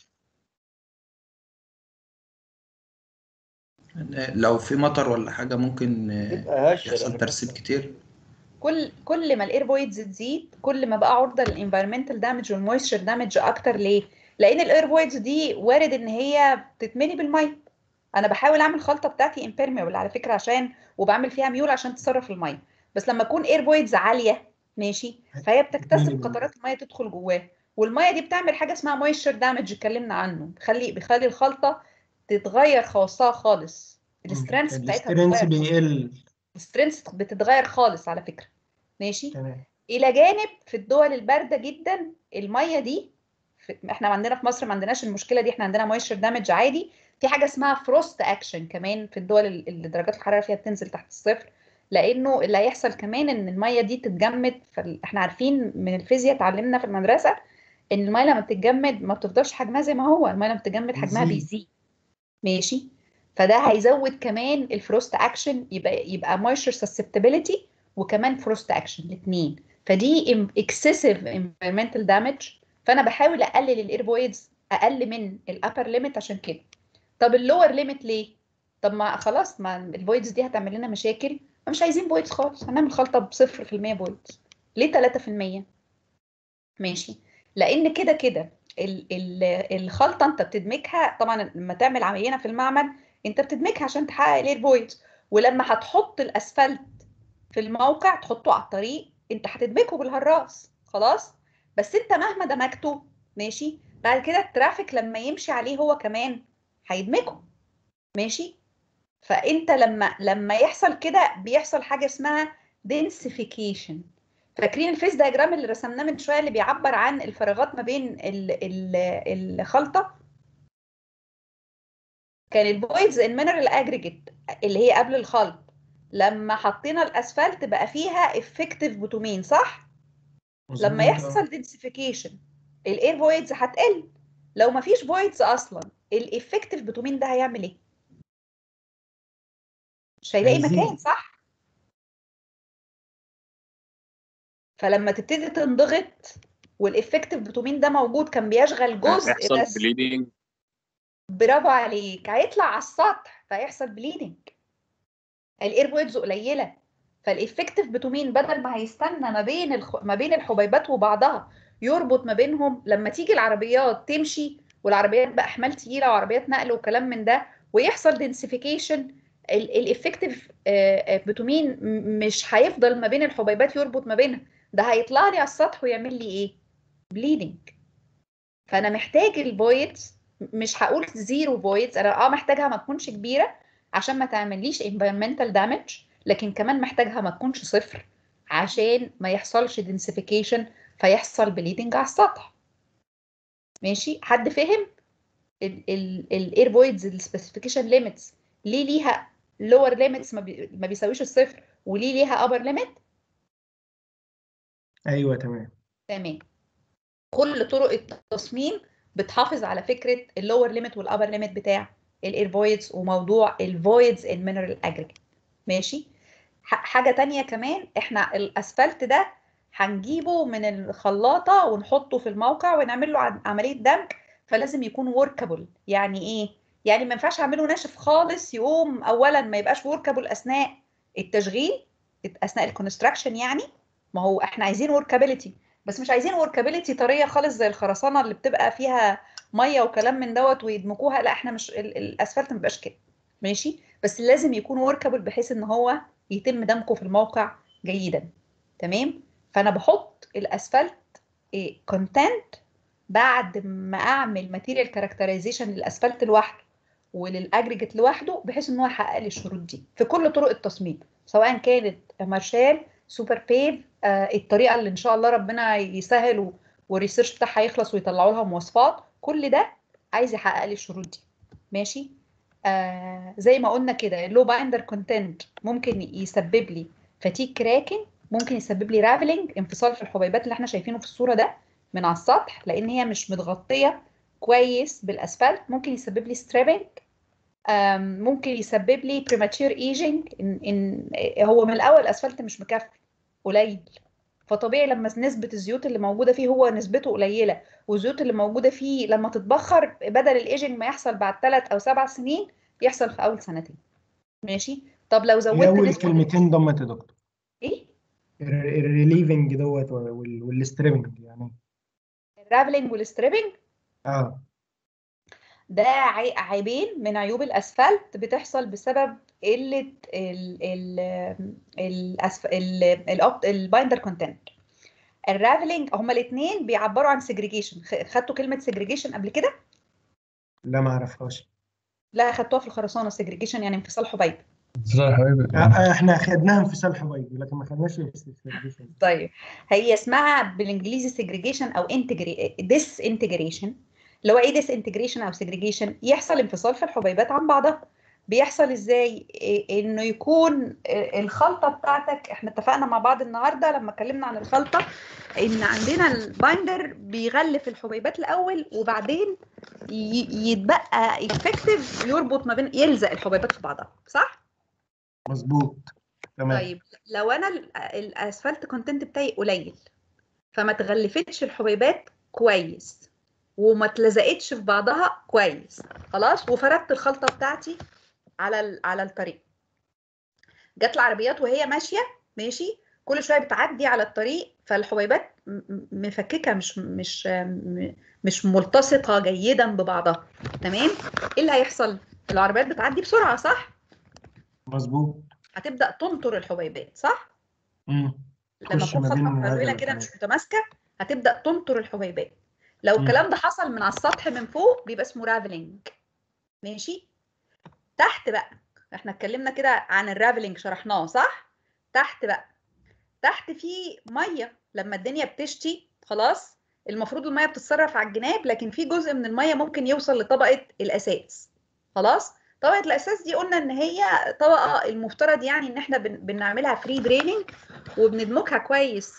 E: لو في مطر ولا حاجة ممكن آه،
F: يبقى هش
E: يحصل ترسيب كتير
A: كل كل ما الاير فويدز تزيد كل ما بقى عرضه للانفيرمنتال دامج والمويستشر دامج اكتر ليه لان الاير فويدز دي وارد ان هي تتملي بالميه انا بحاول اعمل خلطه بتاعتي امبيرميبل على فكره عشان وبعمل فيها ميول عشان تصرف الميه بس لما تكون اير فويدز عاليه ماشي فهي بتكتسب قطرات الميه تدخل جواه والميه دي بتعمل حاجه اسمها مويستشر دامج اتكلمنا عنه بيخلي بيخلي الخلطه تتغير خواصها خالص السترينث بتاعتها
B: السترينث
A: بتتغير
B: بيقل
A: السترينث بتتغير خالص على فكره ماشي
B: تمام
A: الى جانب في الدول البارده جدا الميه دي في احنا عندنا في مصر ما عندناش المشكله دي احنا عندنا مويستشر دامج عادي في حاجه اسمها فروست اكشن كمان في الدول اللي درجات الحراره فيها بتنزل تحت الصفر لانه اللي هيحصل كمان ان الميه دي تتجمد فاحنا عارفين من الفيزياء اتعلمنا في المدرسه ان الميه لما بتتجمد ما بتفضلش حجمها زي ما هو الميه لما بتتجمد حجمها
B: بيزيد.
A: بيزيد ماشي فده هيزود كمان الفروست اكشن يبقى يبقى مويستشر سسبتابيليتي وكمان فروست اكشن الاثنين فدي اكسسيف environmental دامج فانا بحاول اقلل الاير فويدز اقل من الابر ليميت عشان كده طب اللور ليميت ليه طب ما خلاص ما الفويدز دي هتعمل لنا مشاكل مش عايزين فويدز خالص هنعمل خلطه بصفر في المية فويدز ليه 3% ماشي لان كده كده ال- ال- الخلطه انت بتدمجها طبعا لما تعمل عينه في المعمل انت بتدمجها عشان تحقق الاير فويدز ولما هتحط الاسفلت في الموقع تحطه على الطريق انت هتدمجه بالهراس خلاص بس انت مهما دمجته ماشي بعد كده الترافيك لما يمشي عليه هو كمان هيدمجه ماشي فانت لما لما يحصل كده بيحصل حاجه اسمها densification فاكرين الفيس دايجرام اللي رسمناه من شويه اللي بيعبر عن الفراغات ما بين ال ال الخلطه كان الفويدز المينرال اجريجيت اللي هي قبل الخلط لما حطينا الاسفلت بقى فيها افكتيف بوتومين صح لما
B: مظبوط.
A: يحصل densification الاير فويدز هتقل لو ما فيش فويدز اصلا الافكتيف بوتومين ده هيعمل ايه مش هيلاقي
B: هيزيد.
A: مكان صح فلما تبتدي تنضغط والافكتيف بوتومين ده موجود كان بيشغل جزء
H: هيحصل
A: بس
H: بليدنج
A: برافو عليك هيطلع على السطح فيحصل بليدنج الاير فويدز قليله فالافكتيف بتومين بدل ما هيستنى ما بين الخ... ما بين الحبيبات وبعضها يربط ما بينهم لما تيجي العربيات تمشي والعربيات بقى احمال تقيله وعربيات نقل وكلام من ده ويحصل دنسيفيكيشن الافكتيف بتومين مش هيفضل ما بين الحبيبات يربط ما بينها ده هيطلع لي على السطح ويعمل لي ايه بليدنج فانا محتاج الفويدز مش هقول زيرو فويدز انا اه محتاجها ما تكونش كبيره عشان ما تعمليش environmental damage لكن كمان محتاجها ما تكونش صفر عشان ما يحصلش densification فيحصل bleeding على السطح ماشي حد فهم الاير فويدز السبيسيفيكيشن ليميتس ليه ليها lower limits ما, بي... ما بيساويش الصفر وليه ليها upper limit
B: ايوه تمام
A: تمام كل طرق التصميم بتحافظ على فكره اللور ليميت والابر ليميت بتاع الاير فويدز وموضوع الفويدز المينرال اجريجيت ماشي حاجه تانية كمان احنا الاسفلت ده هنجيبه من الخلاطه ونحطه في الموقع ونعمل له عمليه دمج فلازم يكون وركابل يعني ايه يعني ما ينفعش اعمله ناشف خالص يقوم اولا ما يبقاش وركابل اثناء التشغيل اثناء الكونستراكشن يعني ما هو احنا عايزين وركابيلتي بس مش عايزين وركابيلتي طريه خالص زي الخرسانه اللي بتبقى فيها ميه وكلام من دوت ويدمجوها لا احنا مش الاسفلت ما بيبقاش كده ماشي بس لازم يكون وركابل بحيث ان هو يتم دمجه في الموقع جيدا تمام فانا بحط الاسفلت كونتنت بعد ما اعمل ماتيريال كاركترايزيشن للاسفلت لوحده وللاجريجيت لوحده بحيث ان هو يحقق لي الشروط دي في كل طرق التصميم سواء كانت مارشال سوبر بيف آه الطريقه اللي ان شاء الله ربنا يسهل والريسيرش بتاعها يخلص ويطلعوا لها مواصفات كل ده عايز يحقق لي الشروط دي ماشي آه زي ما قلنا كده اللو بايندر كونتنت ممكن يسبب لي فتيك كراكنج ممكن يسبب لي رافلنج انفصال في الحبيبات اللي احنا شايفينه في الصوره ده من على السطح لان هي مش متغطيه كويس بالاسفلت ممكن يسبب لي ستريبنج ممكن يسبب لي بريماتشير ايجينج إن, ان هو من الاول الاسفلت مش مكفي قليل فطبيعي لما نسبه الزيوت اللي موجوده فيه هو نسبته قليله والزيوت اللي موجوده فيه لما تتبخر بدل الايجنج ما يحصل بعد ثلاث او سبع سنين يحصل في اول سنتين ماشي طب لو زودت
B: اول
A: نسبه
B: كلمتين ضمت يا دكتور
A: ايه
B: الريليفنج دوت والستريبنج يعني
A: الرافلنج والستريبنج
B: اه
A: ده عي- عيبين من عيوب الاسفلت بتحصل بسبب قله ال ال الأسف... ال الأوبت- البايندر كونتنت الرافلينج هما الاثنين بيعبروا عن سيجريجيشن خدتوا كلمه سيجريجيشن قبل كده
B: لا ما اعرفهاش
A: لا خدتوها في الخرسانه سيجريجيشن يعني انفصال حبيب
F: انفصال حبيبي
B: آه، آه، احنا خدناها انفصال حبيبي لكن ما خدناش السيجريجيشن.
A: طيب هي اسمها بالانجليزي سيجريجيشن او انتجري ديس انتجريشن اللي هو ايه ديس انتجريشن او سيجريجيشن يحصل انفصال في الحبيبات عن بعضها بيحصل ازاي إيه انه يكون إيه الخلطه بتاعتك احنا اتفقنا مع بعض النهارده لما اتكلمنا عن الخلطه ان عندنا البايندر بيغلف الحبيبات الاول وبعدين ي- يتبقى افكتيف يربط ما بين يلزق الحبيبات في بعضها صح
B: مظبوط تمام
A: طيب لو انا ال- الاسفلت كونتنت بتاعي قليل فما تغلفتش الحبيبات كويس وما اتلزقتش في بعضها كويس خلاص وفردت الخلطه بتاعتي على ال- على الطريق جت العربيات وهي ماشيه ماشي كل شويه بتعدي على الطريق فالحبيبات م- م- مفككه مش مش م- مش ملتصقه جيدا ببعضها تمام ايه اللي هيحصل العربيات بتعدي بسرعه صح
B: مظبوط
A: هتبدا تنطر الحبيبات صح
B: مم.
A: لما
B: تخش
A: تكون
B: ما
A: خلطه
B: بين هذا
A: مفرولة كده
B: والحاجات.
A: مش متماسكه هتبدا تنطر الحبيبات لو
B: مم.
A: الكلام ده حصل من على السطح من فوق بيبقى اسمه رافلينج ماشي تحت بقى احنا اتكلمنا كده عن الرافلينج شرحناه صح تحت بقى تحت في ميه لما الدنيا بتشتي خلاص المفروض الميه بتتصرف على الجناب لكن في جزء من الميه ممكن يوصل لطبقه الاساس خلاص طبقه الاساس دي قلنا ان هي طبقه المفترض يعني ان احنا بن- بنعملها فري دريننج وبندمجها كويس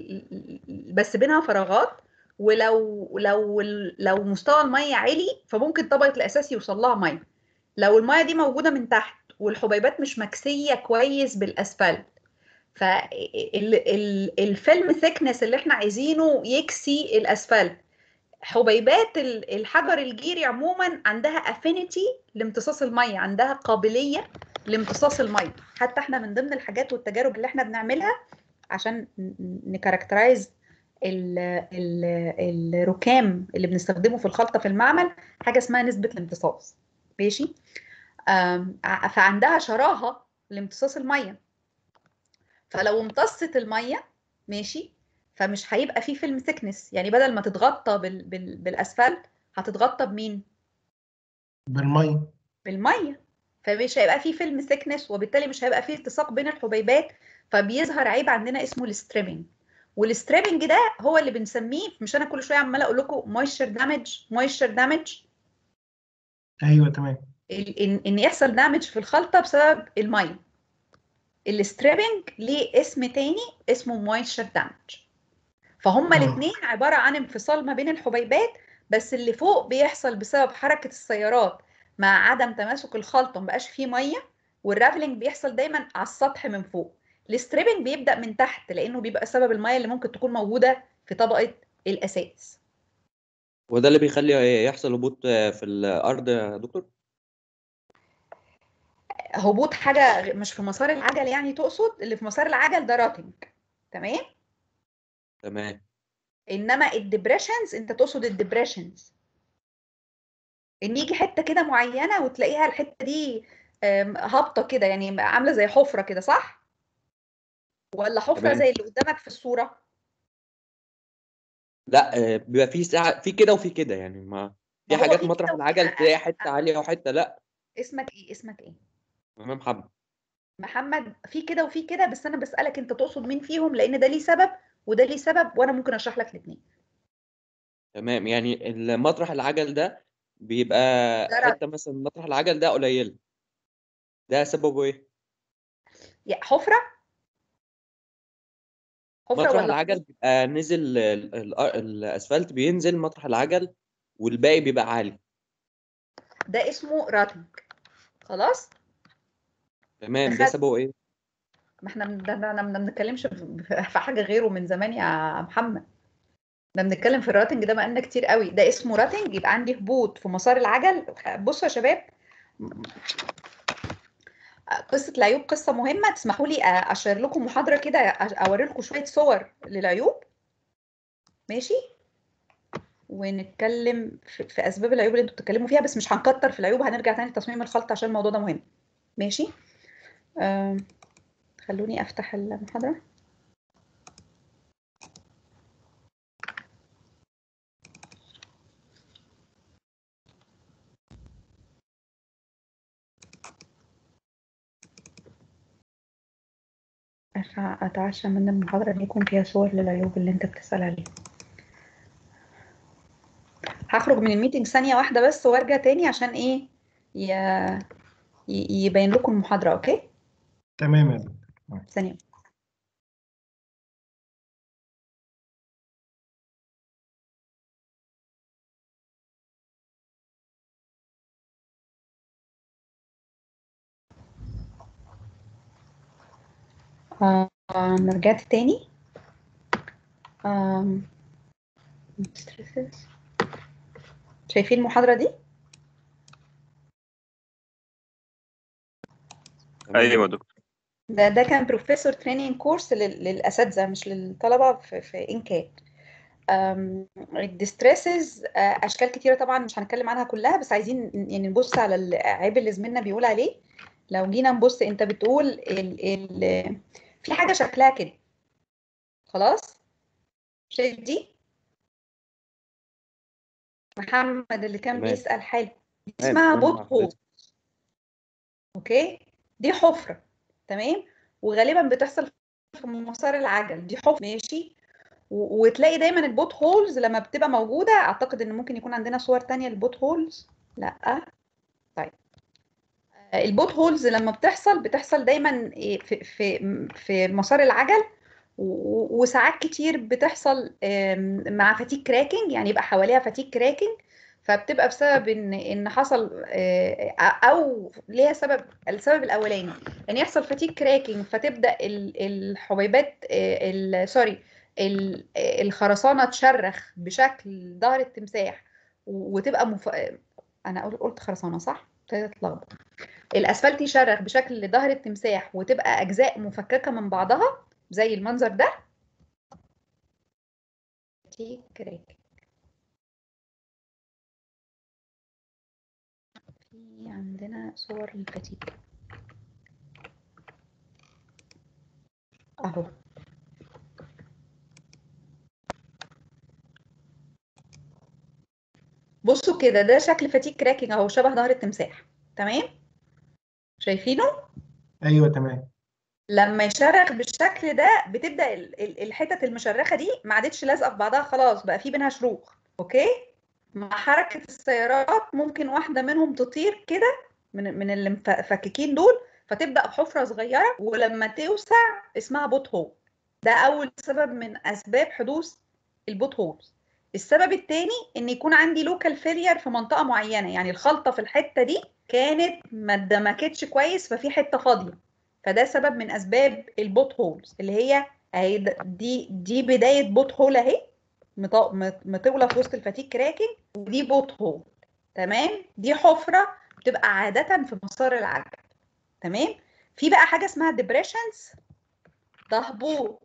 A: بس بينها فراغات ولو لو لو مستوى الميه عالي فممكن طبقه الاساس يوصل لها ميه لو الميه دي موجوده من تحت والحبيبات مش مكسيه كويس بالاسفلت فالفيلم ثيكنس اللي احنا عايزينه يكسي الاسفلت حبيبات ال- الحجر الجيري عموما عندها افينيتي لامتصاص الميه عندها قابليه لامتصاص الميه حتى احنا من ضمن الحاجات والتجارب اللي احنا بنعملها عشان نكاركترايز الركام اللي بنستخدمه في الخلطه في المعمل حاجه اسمها نسبه الامتصاص ماشي آم، ع- فعندها شراهه لامتصاص الميه فلو امتصت الميه ماشي فمش هيبقى فيه فيلم ثيكنس يعني بدل ما تتغطى بال بال بالاسفلت هتتغطى بمين
B: بالميه
A: بالميه فمش هيبقى فيه فيلم ثيكنس وبالتالي مش هيبقى فيه التصاق بين الحبيبات فبيظهر عيب عندنا اسمه الستريبنج والستريبنج ده هو اللي بنسميه مش انا كل شويه عماله اقول لكم مويستشر دامج مويستشر دامج
B: ايوه تمام
A: ان ان يحصل دامج في الخلطه بسبب الميه الستريبنج ليه اسم تاني اسمه مويستشر دامج فهما
B: آه.
A: الاثنين عباره عن انفصال ما بين الحبيبات بس اللي فوق بيحصل بسبب حركه السيارات مع عدم تماسك الخلطه مبقاش فيه ميه والرافلينج بيحصل دايما على السطح من فوق الستريبنج بيبدا من تحت لانه بيبقى سبب الميه اللي ممكن تكون موجوده في طبقه الاساس
D: وده اللي بيخلي يحصل هبوط في الارض يا دكتور
A: هبوط حاجه غ- مش في مسار العجل يعني تقصد اللي في مسار العجل ده راتنج تمام
D: تمام
A: انما الدبريشنز انت تقصد الدبريشنز ان يجي حته كده معينه وتلاقيها الحته دي آم، هابطه كده يعني عامله زي حفره كده صح ولا حفره
D: تمام.
A: زي اللي قدامك في الصوره
D: لا آه، بيبقى في ساعة في كده وفي كده يعني ما
A: ما
D: في
A: هو
D: حاجات
A: في
D: مطرح
A: كده وفي
D: العجل
A: كده.
D: تلاقي حتة عالية وحتة لا
A: اسمك ايه اسمك ايه
D: تمام محمد
A: محمد في كده وفي كده بس انا بسالك انت تقصد مين فيهم لان ده ليه سبب وده ليه سبب وانا ممكن اشرح لك الاثنين
D: تمام يعني المطرح العجل ده بيبقى
A: ده رأي.
D: حتة مثلا مطرح العجل ده قليلة ده سببه ايه؟
A: يا حفره حفره
D: مطرح
A: ولا
D: العجل بيبقى نزل ال- ال- الاسفلت بينزل مطرح العجل والباقي بيبقى عالي
A: ده اسمه راتنج خلاص
D: تمام ده
A: دخلت.
D: سببه ايه؟
A: ما احنا من- ده ده- ما بنتكلمش في في حاجه غيره من زمان يا محمد ده بنتكلم في الراتنج ده بقالنا كتير قوي ده اسمه راتنج يبقى عندي هبوط في مسار العجل بصوا يا شباب قصه العيوب قصه مهمه تسمحوا لي اشير لكم محاضره كده اوري لكم شويه صور للعيوب ماشي ونتكلم في, في اسباب العيوب اللي انتوا بتتكلموا فيها بس مش هنكتر في العيوب هنرجع تاني لتصميم الخلطه عشان الموضوع ده مهم ماشي آم، خلوني افتح المحاضره أتع- أتعشى من المحاضرة إن يكون فيها صور للعيوب اللي أنت بتسأل عليها هخرج من الميتنج ثانية واحدة بس وارجع تاني عشان إيه ي... ي- يبين لكم المحاضرة أوكي
B: تمام يا دكتور
A: ثانية آه، أنا رجعت تاني آم، stresses. شايفين المحاضرة دي؟
F: ايوه دكتور
A: ده ده كان بروفيسور تريننج كورس للاساتذه مش للطلبه في في انكاد الديستريسز اشكال كتيره طبعا مش هنتكلم عنها كلها بس عايزين يعني نبص على العيب اللي زميلنا بيقول عليه لو جينا نبص انت بتقول ال ال في حاجه شكلها كده خلاص شايف دي محمد اللي كان
D: تمام.
A: بيسأل حاله دي
D: تمام،
A: اسمها
D: تمام مع
A: بوت هول
D: حضرتك.
A: اوكي دي حفرة تمام وغالبا بتحصل في مسار العجل دي حفرة ماشي و- وتلاقي دايما البوت هولز لما بتبقى موجودة اعتقد ان ممكن يكون عندنا صور تانية للبوت هولز لا طيب آه، البوت هولز لما بتحصل بتحصل دايما إيه في في في مسار العجل و- وساعات كتير بتحصل آم، مع فتيك كراكنج يعني يبقى حواليها فتيك كراكنج فبتبقى بسبب ان ان حصل آه، او ليها سبب السبب الاولاني ان يحصل فتيك كراكنج فتبدا ال- الحبيبات آه، ال- سوري ال- آه، الخرسانه تشرخ بشكل ظهر التمساح و- وتبقى مف... انا قلت قلت خرسانه صح؟ ابتديت اتلخبط الاسفلت يشرخ بشكل ظهر التمساح وتبقى اجزاء مفككه من بعضها زي المنظر ده فتيك كراكنج في عندنا صور للفتيك اهو بصوا كده ده شكل فتيك كراكنج اهو شبه ظهر التمساح تمام شايفينه
B: ايوه تمام
A: لما يشرخ بالشكل ده بتبدا ال- ال- الحتت المشرخه دي ما عادتش لازقه في بعضها خلاص بقى في بينها شروخ اوكي مع حركه السيارات ممكن واحده منهم تطير كده من من اللي مفككين دول فتبدا بحفره صغيره ولما توسع اسمها بوت هول ده اول سبب من اسباب حدوث البوت هولز السبب الثاني ان يكون عندي لوكال فيلير في منطقه معينه يعني الخلطه في الحته دي كانت ما اتدمكتش كويس ففي حته فاضيه فده سبب من اسباب البوت هولز اللي هي اهي د- دي دي بدايه بوت هول اهي مط- مط- مطوله في وسط الفتيك كراكنج ودي بوت هول تمام دي حفره بتبقى عاده في مسار العجل تمام في بقى حاجه اسمها ديبريشنز ده هبوط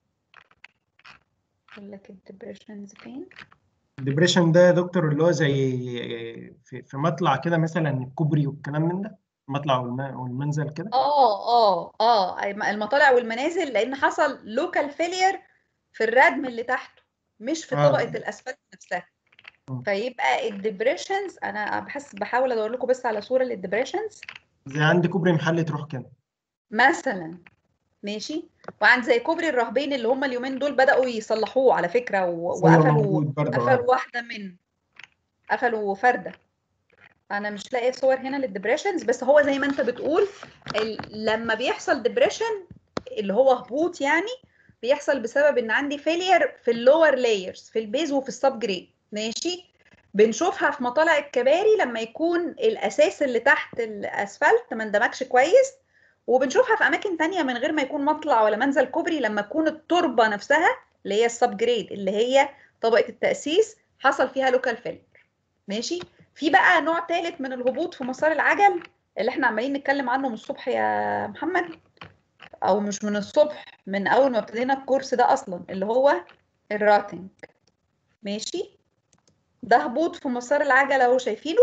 A: اقول لك الديبريشنز فين
B: الدبريشن ده يا دكتور اللي هو زي في, في مطلع كده مثلا الكوبري والكلام من ده مطلع والم- والمنزل كده
A: اه اه اه المطالع والمنازل لان حصل لوكال فيلير في الردم اللي تحته مش في
B: آه.
A: طبقه الاسفلت نفسها
B: م.
A: فيبقى الديبريشنز انا بحس بحاول ادور لكم بس على صوره للديبريشنز
B: زي عند كوبري محل تروح كده
A: مثلا ماشي وعند زي كوبري الرهبين اللي هم اليومين دول بداوا يصلحوه على فكره و-
B: أيوة
A: وقفلوا
B: موجود برضه آه.
A: قفلوا واحده من قفلوا فرده انا مش لاقي صور هنا للديبريشنز بس هو زي ما انت بتقول ال- لما بيحصل ديبريشن اللي هو هبوط يعني بيحصل بسبب ان عندي فيلير في اللور لايرز في البيز وفي السب جريد ماشي بنشوفها في مطالع الكباري لما يكون الاساس اللي تحت الاسفلت ما اندمجش كويس وبنشوفها في اماكن تانية من غير ما يكون مطلع ولا منزل كوبري لما تكون التربه نفسها اللي هي السب جريد اللي هي طبقه التاسيس حصل فيها لوكال فيلير ماشي في بقى نوع ثالث من الهبوط في مسار العجل اللي احنا عمالين نتكلم عنه من الصبح يا محمد او مش من الصبح من اول ما ابتدينا الكورس ده اصلا اللي هو الراتنج ماشي ده هبوط في مسار العجله اهو شايفينه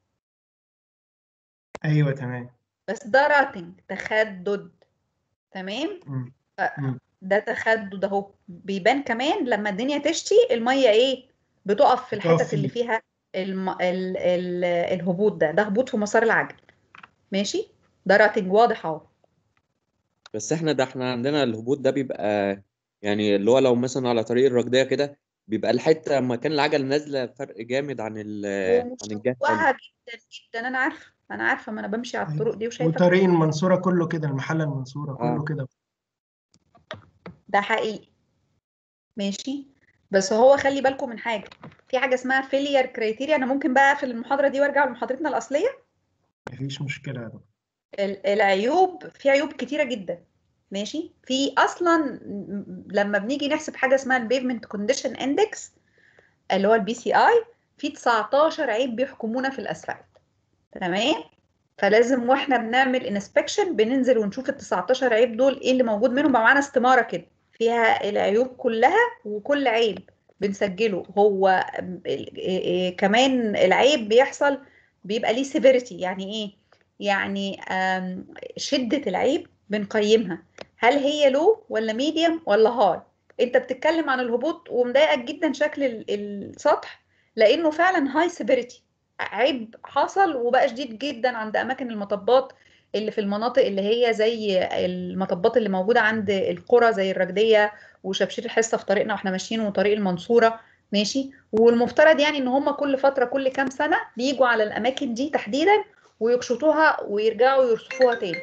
B: ايوه تمام
A: بس ده راتنج تخدد تمام
B: مم.
A: ف-
B: مم.
A: ده تخدد اهو بيبان كمان لما الدنيا تشتي الميه ايه بتقف في
B: بتقف
A: الحتت اللي
B: فيه.
A: فيها الم... ال... ال... الهبوط ده ده هبوط في مسار العجل ماشي ده راتنج واضح اهو
D: بس احنا ده احنا عندنا الهبوط ده بيبقى يعني اللي هو لو مثلا على طريق الركضيه كده بيبقى الحته مكان العجل نازله فرق جامد عن ال عن الجهه التانية
A: ومشوهة جدا جدا انا عارفه انا عارفه ما انا بمشي على الطرق دي وشايفه
B: وطريق المنصورة كله كده المحلة المنصورة كله
D: آه.
B: كده
A: ده حقيقي ماشي بس هو خلي بالكم من حاجه في حاجه اسمها فيلير كريتيريا انا ممكن بقى اقفل المحاضره دي وارجع لمحاضرتنا الاصليه
B: مفيش مشكلة يا دكتور
A: ال- العيوب في عيوب كتيره جدا ماشي في اصلا م- لما بنيجي نحسب حاجه اسمها البيفمنت كونديشن اندكس اللي هو البي سي اي في 19 عيب بيحكمونا في الاسفلت تمام فلازم واحنا بنعمل انسبكشن بننزل ونشوف ال 19 عيب دول ايه اللي موجود منهم بقى معانا استماره كده فيها العيوب كلها وكل عيب بنسجله هو ال- إيه- إيه كمان العيب بيحصل بيبقى ليه سيفيريتي يعني ايه يعني آم، شدة العيب بنقيمها هل هي لو ولا ميديوم ولا هاي انت بتتكلم عن الهبوط ومضايقك جدا شكل ال- السطح لانه فعلا هاي سيفيريتي عيب حصل وبقى شديد جدا عند اماكن المطبات اللي في المناطق اللي هي زي المطبات اللي موجوده عند القرى زي الرجديه وشبشير الحصه في طريقنا واحنا ماشيين وطريق المنصوره ماشي والمفترض يعني ان هم كل فتره كل كام سنه بيجوا على الاماكن دي تحديدا ويقشطوها ويرجعوا يرصفوها تاني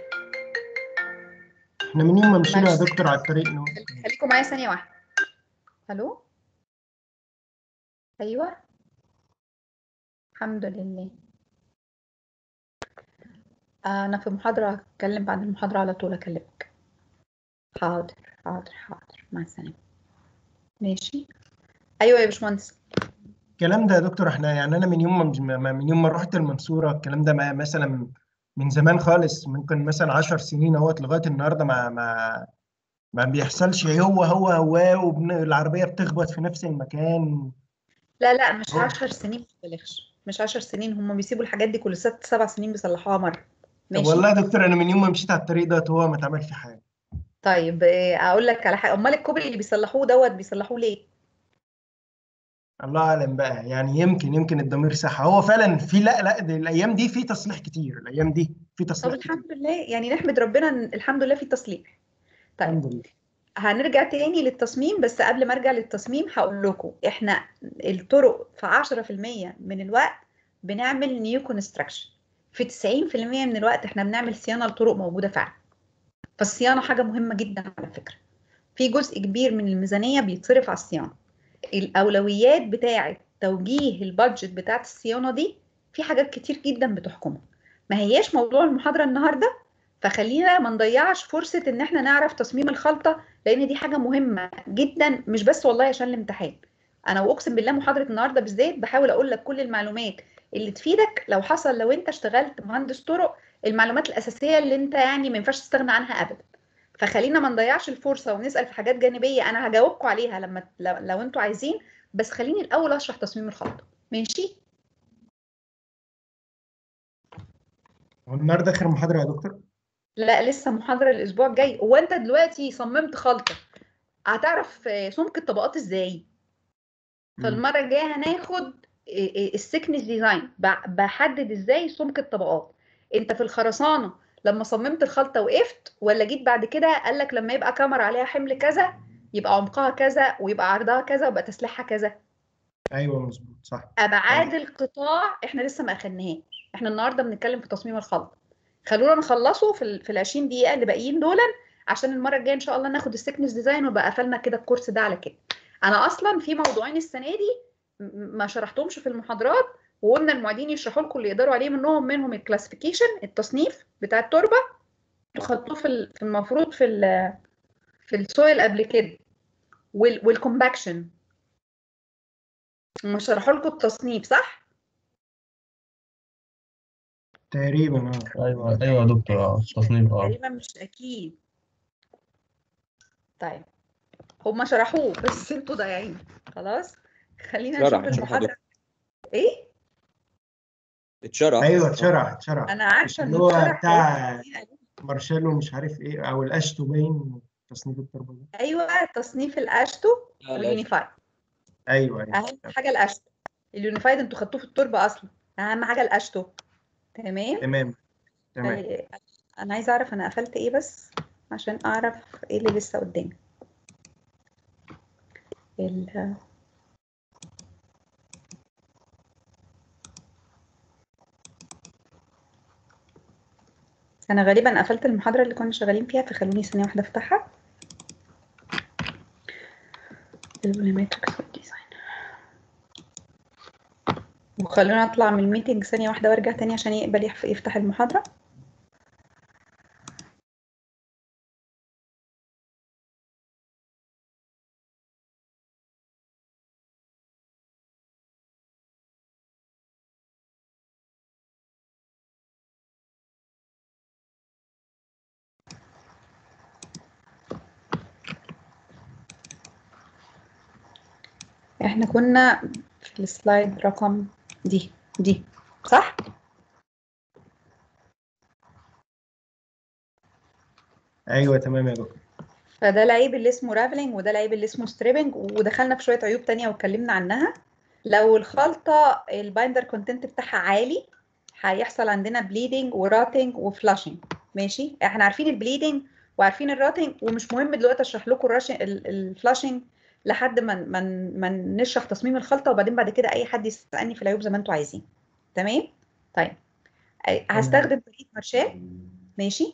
B: احنا من يوم ما مشينا يا
A: معلش.
B: دكتور على الطريق نو-
A: خليكم معايا ثانيه واحده الو ايوه الحمد لله آه، انا في محاضره هتكلم بعد المحاضره على طول اكلمك حاضر حاضر حاضر مع السلامه ماشي ايوه يا باشمهندس
B: الكلام ده يا دكتور احنا يعني انا من يوم ما ما- من يوم ما رحت المنصورة الكلام ده ما- مثلا من زمان خالص ممكن مثلا 10 سنين اهوت لغاية النهاردة ما ما ما بيحصلش هو هو هو والعربية بتخبط في نفس المكان
A: لا لا مش
B: هو-
A: 10 سنين ما تبالغش مش 10 سنين هم بيسيبوا الحاجات دي كل ست سبع سنين بيصلحوها مره
B: طب
A: ماشي
B: والله يا دكتور انا من يوم ما مشيت على الطريق ده هو ما اتعمل فيه حاجة
A: طيب آه، اقول لك على حاجه امال الكوبري اللي بيصلحوه دوت بيصلحوه ليه
B: الله اعلم بقى يعني يمكن يمكن الضمير صح هو فعلا في لا لا دي الايام دي في تصليح كتير الايام دي في
A: طب
B: تصليح كتير
A: الحمد لله يعني نحمد ربنا ان الحمد لله في تصليح طيب
B: الحمد لله
A: هنرجع تاني للتصميم بس قبل ما ارجع للتصميم هقول لكم احنا الطرق في 10% من الوقت بنعمل نيو كونستراكشن في 90% من الوقت احنا بنعمل صيانه لطرق موجوده فعلا فالصيانه حاجه مهمه جدا على فكره في جزء كبير من الميزانيه بيتصرف على الصيانه الاولويات بتاعه توجيه البادجت بتاعه الصيانه دي في حاجات كتير جدا بتحكمها ما هياش موضوع المحاضره النهارده فخلينا ما نضيعش فرصه ان احنا نعرف تصميم الخلطه لان دي حاجه مهمه جدا مش بس والله عشان الامتحان انا واقسم بالله محاضره النهارده بالذات بحاول اقول لك كل المعلومات اللي تفيدك لو حصل لو انت اشتغلت مهندس طرق المعلومات الاساسيه اللي انت يعني ما ينفعش تستغنى عنها ابدا فخلينا ما نضيعش الفرصه ونسال في حاجات جانبيه انا هجاوبكم عليها لما لو, لو انتوا عايزين بس خليني الاول اشرح تصميم الخلطه ماشي
B: هو النهارده اخر محاضره يا دكتور
A: لا لسه محاضره الاسبوع الجاي هو انت دلوقتي صممت خلطه هتعرف آه، سمك الطبقات ازاي فالمره الجايه هناخد السكنس ديزاين بحدد ازاي سمك الطبقات انت في الخرسانه لما صممت الخلطه وقفت ولا جيت بعد كده قال لك لما يبقى كاميرا عليها حمل كذا يبقى عمقها كذا ويبقى عرضها كذا ويبقى تسليحها كذا
B: ايوه مظبوط صح
A: ابعاد القطاع احنا لسه ما اخدناهاش احنا النهارده بنتكلم في تصميم الخلطه خلونا نخلصه في ال في ال 20 دقيقه اللي باقيين دول عشان المره الجايه ان شاء الله ناخد السكنس ديزاين وبقى قفلنا كده الكورس ده على كده انا اصلا في موضوعين السنه دي م- ما شرحتهمش في المحاضرات وقلنا المعيدين يشرحوا لكم اللي يقدروا عليه منهم منهم الكلاسيفيكيشن التصنيف بتاع التربه وخدتوه في ال- في المفروض في ال في السويل قبل كده وال والكومباكشن هم شرحوا لكم التصنيف صح؟
B: تقريبا اه
F: ايوه ايوه يا دكتور اه تصنيف اه
A: تقريبا مش اكيد طيب هما شرحوه بس انتوا ضايعين خلاص خلينا
D: شرح-
A: نشوف
D: شرح
A: المحاضره ايه
D: اتشرح
B: ايوه اتشرح اتشرح
A: انا عارفه
B: مش
A: انه
B: اللي هو
A: اتشرح
B: بتاع
A: بس عايزين أقول-
B: مارشال ومش عارف ايه او الاشتو باين تصنيف التربه ده
A: ايوه تصنيف الاشتو واليونيفايد
B: ايوه ايوه
A: اهم حاجه الاشتو اليونيفايد انتوا خدتوه في التربه اصلا اهم حاجه الاشتو تمام
B: تمام تمام
A: آه، انا عايزه اعرف انا قفلت ايه بس عشان اعرف ايه اللي لسه قدامي ال- انا غالبا قفلت المحاضره اللي كنا شغالين فيها فخلوني ثانيه واحده افتحها الفوليومتريكس والديزاين وخلونا اطلع من الميتنج ثانيه واحده وارجع تاني عشان يقبل يحف- يفتح المحاضره احنا كنا في السلايد رقم دي دي صح؟
B: ايوه تمام يا دكتور
A: فده العيب اللي اسمه رافلينج وده العيب اللي اسمه ستريبنج ودخلنا في شويه عيوب تانية واتكلمنا عنها لو الخلطه البايندر كونتنت بتاعها عالي هيحصل عندنا بليدنج وراتنج وفلاشنج ماشي احنا عارفين البليدنج وعارفين الراتنج ومش مهم دلوقتي اشرح لكم الفلاشنج لحد ما ما ما نشرح تصميم الخلطه وبعدين بعد كده اي حد يسالني في العيوب زي ما انتوا عايزين تمام طيب هستخدم طريقه مارشال ماشي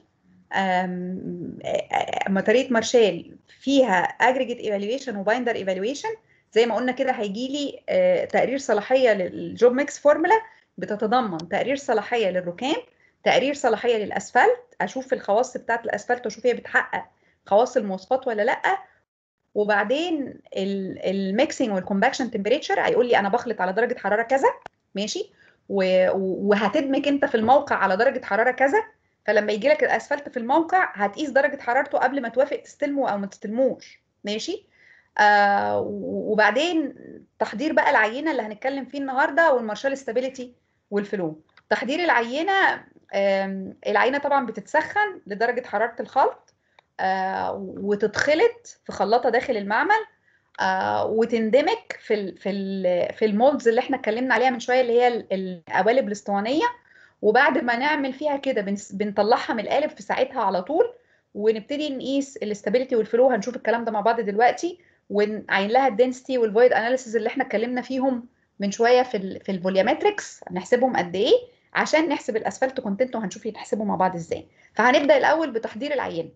A: أم- اما طريقه مارشال فيها اجريجيت ايفالويشن وبايندر ايفالويشن زي ما قلنا كده هيجي لي آه، تقرير صلاحيه للجوب ميكس فورمولا بتتضمن تقرير صلاحيه للركام تقرير صلاحيه للاسفلت اشوف الخواص بتاعه الاسفلت واشوف هي بتحقق خواص المواصفات ولا لا وبعدين الميكسنج والكومباكشن تمبريتشر هيقول لي انا بخلط على درجه حراره كذا ماشي و- و- وهتدمج انت في الموقع على درجه حراره كذا فلما يجي لك الاسفلت في الموقع هتقيس درجه حرارته قبل ما توافق تستلمه او ما تستلموش ماشي آه وبعدين تحضير بقى العينه اللي هنتكلم فيه النهارده والمارشال ستابيليتي والفلو تحضير العينه آم، العينه طبعا بتتسخن لدرجه حراره الخلط آه وتتخلط في خلاطه داخل المعمل آه وتندمج في ال في ال في المولدز اللي احنا اتكلمنا عليها من شويه اللي هي ال- القوالب الاسطوانيه وبعد ما نعمل فيها كده بنس- بنطلعها من القالب في ساعتها على طول ونبتدي نقيس الاستابيليتي والفلو هنشوف الكلام ده مع بعض دلوقتي ونعين لها الدنسيتي والفويد اناليسيز اللي احنا اتكلمنا فيهم من شويه في ال في الفوليومتريكس نحسبهم قد ايه عشان نحسب الاسفلت كونتنت وهنشوف نحسبه مع بعض ازاي فهنبدا الاول بتحضير العينه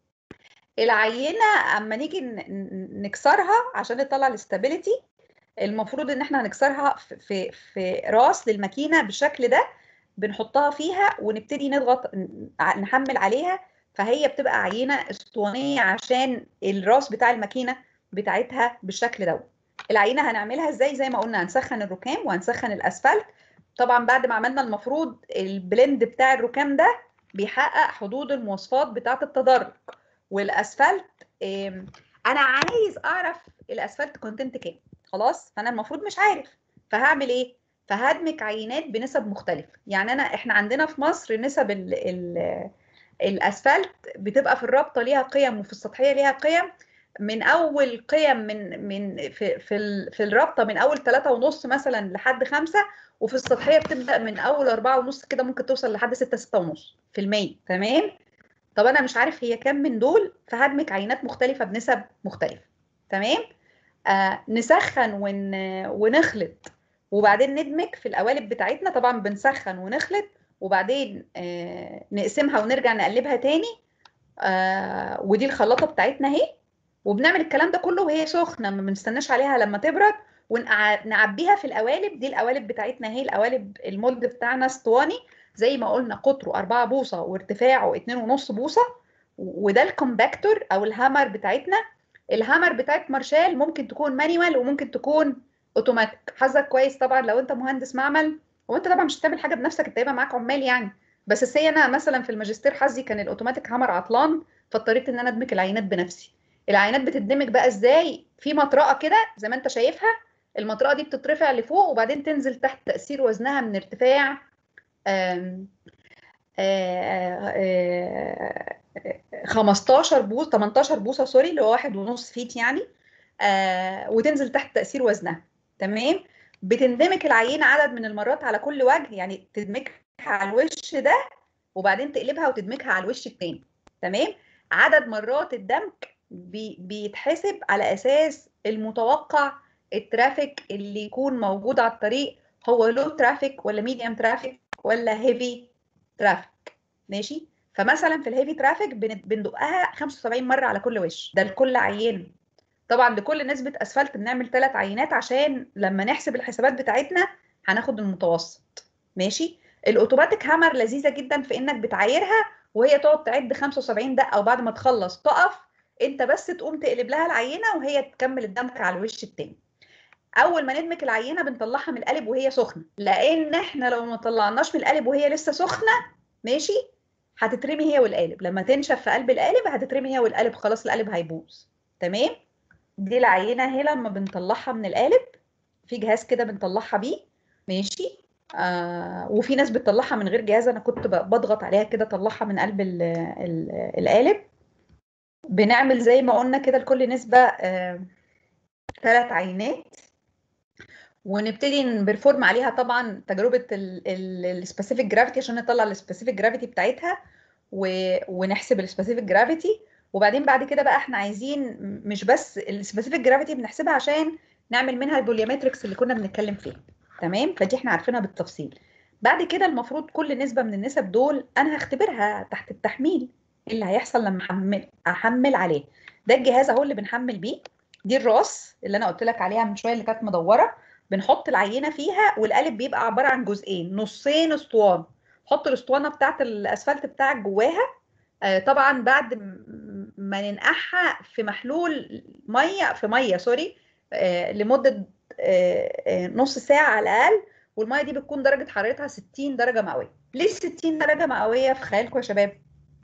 A: العينه اما نيجي ن- ن- نكسرها عشان نطلع الاستابيليتي المفروض ان احنا هنكسرها في في, في راس للماكينه بالشكل ده بنحطها فيها ونبتدي نضغط ن- نحمل عليها فهي بتبقى عينه اسطوانيه عشان الراس بتاع الماكينه بتاعتها بالشكل ده العينه هنعملها ازاي زي ما قلنا هنسخن الركام وهنسخن الاسفلت طبعا بعد ما عملنا المفروض البلند بتاع الركام ده بيحقق حدود المواصفات بتاعه التدرج والاسفلت آم، انا عايز اعرف الاسفلت كونتنت كام خلاص فانا المفروض مش عارف فهعمل ايه فهدمج عينات بنسب مختلفه يعني انا احنا عندنا في مصر نسب ال ال الاسفلت بتبقى في الرابطه ليها قيم وفي السطحيه ليها قيم من اول قيم من من في في, ال- في الرابطه من اول 3 ونص مثلا لحد 5 وفي السطحيه بتبدا من اول 4 ونص كده ممكن توصل لحد 6 6 ونص في المية تمام طب انا مش عارف هي كام من دول فهدمج عينات مختلفه بنسب مختلفه تمام آه نسخن ون ونخلط وبعدين ندمج في القوالب بتاعتنا طبعا بنسخن ونخلط وبعدين آه نقسمها ونرجع نقلبها تاني آه ودي الخلاطه بتاعتنا اهي وبنعمل الكلام ده كله وهي سخنه ما بنستناش عليها لما تبرد ونعبيها في القوالب دي القوالب بتاعتنا اهي القوالب المولد بتاعنا اسطواني زي ما قلنا قطره 4 بوصه وارتفاعه 2.5 بوصه وده الكومباكتور او الهامر بتاعتنا الهامر بتاعت مارشال ممكن تكون مانيوال وممكن تكون اوتوماتيك حظك كويس طبعا لو انت مهندس معمل وانت طبعا مش هتعمل حاجه بنفسك انت هيبقى معاك عمال يعني بس سي انا مثلا في الماجستير حظي كان الاوتوماتيك هامر عطلان فاضطريت ان انا ادمج العينات بنفسي العينات بتدمج بقى ازاي في مطرقه كده زي ما انت شايفها المنطقه دي بتترفع لفوق وبعدين تنزل تحت تاثير وزنها من ارتفاع آم، آه، آه، آه، 15 بوصه 18 بوصه سوري اللي هو واحد ونص فيت يعني آه، وتنزل تحت تاثير وزنها تمام بتندمج العينه عدد من المرات على كل وجه يعني تدمجها على الوش ده وبعدين تقلبها وتدمجها على الوش التاني تمام عدد مرات الدمج بي بيتحسب على اساس المتوقع الترافيك اللي يكون موجود على الطريق هو لو ترافيك ولا ميديوم ترافيك ولا هيفي ترافيك ماشي فمثلا في الهيفي ترافيك بن- بندقها 75 مره على كل وش ده لكل عينه طبعا لكل نسبه اسفلت بنعمل ثلاث عينات عشان لما نحسب الحسابات بتاعتنا هناخد المتوسط ماشي الاوتوماتيك هامر لذيذه جدا في انك بتعايرها وهي تقعد تعد 75 دقه وبعد ما تخلص تقف انت بس تقوم تقلب لها العينه وهي تكمل الدمج على الوش التاني اول ما ندمج العينه بنطلعها من القالب وهي سخنه لان احنا لو ما طلعناش من القالب وهي لسه سخنه ماشي هتترمي هي والقالب لما تنشف في قلب القالب هتترمي هي والقالب خلاص القالب هيبوظ تمام دي العينه اهي لما بنطلعها من القالب في جهاز كده بنطلعها بيه ماشي آه وفي ناس بتطلعها من غير جهاز انا كنت ب- بضغط عليها كده اطلعها من قلب ال- ال- القالب بنعمل زي ما قلنا كده لكل نسبه آه ثلاث عينات ونبتدي نبرفورم عليها طبعا تجربه السبيسيفيك جرافيتي عشان نطلع السبيسيفيك جرافيتي بتاعتها و... ونحسب السبيسيفيك جرافيتي وبعدين بعد كده بقى احنا عايزين مش بس السبيسيفيك جرافيتي بنحسبها عشان نعمل منها البوليومتريكس اللي كنا بنتكلم فيها تمام فدي احنا عارفينها بالتفصيل بعد كده المفروض كل نسبه من النسب دول انا هختبرها تحت التحميل إيه اللي هيحصل لما احمل احمل عليه ده الجهاز اهو اللي بنحمل بيه دي الراس اللي انا قلت لك عليها من شويه اللي كانت مدوره بنحط العينه فيها والقالب بيبقى عباره عن جزئين نصين اسطوانه حط الاسطوانه بتاعت الاسفلت بتاعك جواها آه، طبعا بعد م- ما ننقعها في محلول ميه في ميه سوري آه، لمده آه، آه، نص ساعه على الاقل والميه دي بتكون درجه حرارتها 60 درجه مئويه ليه 60 درجه مئويه في خيالكم يا شباب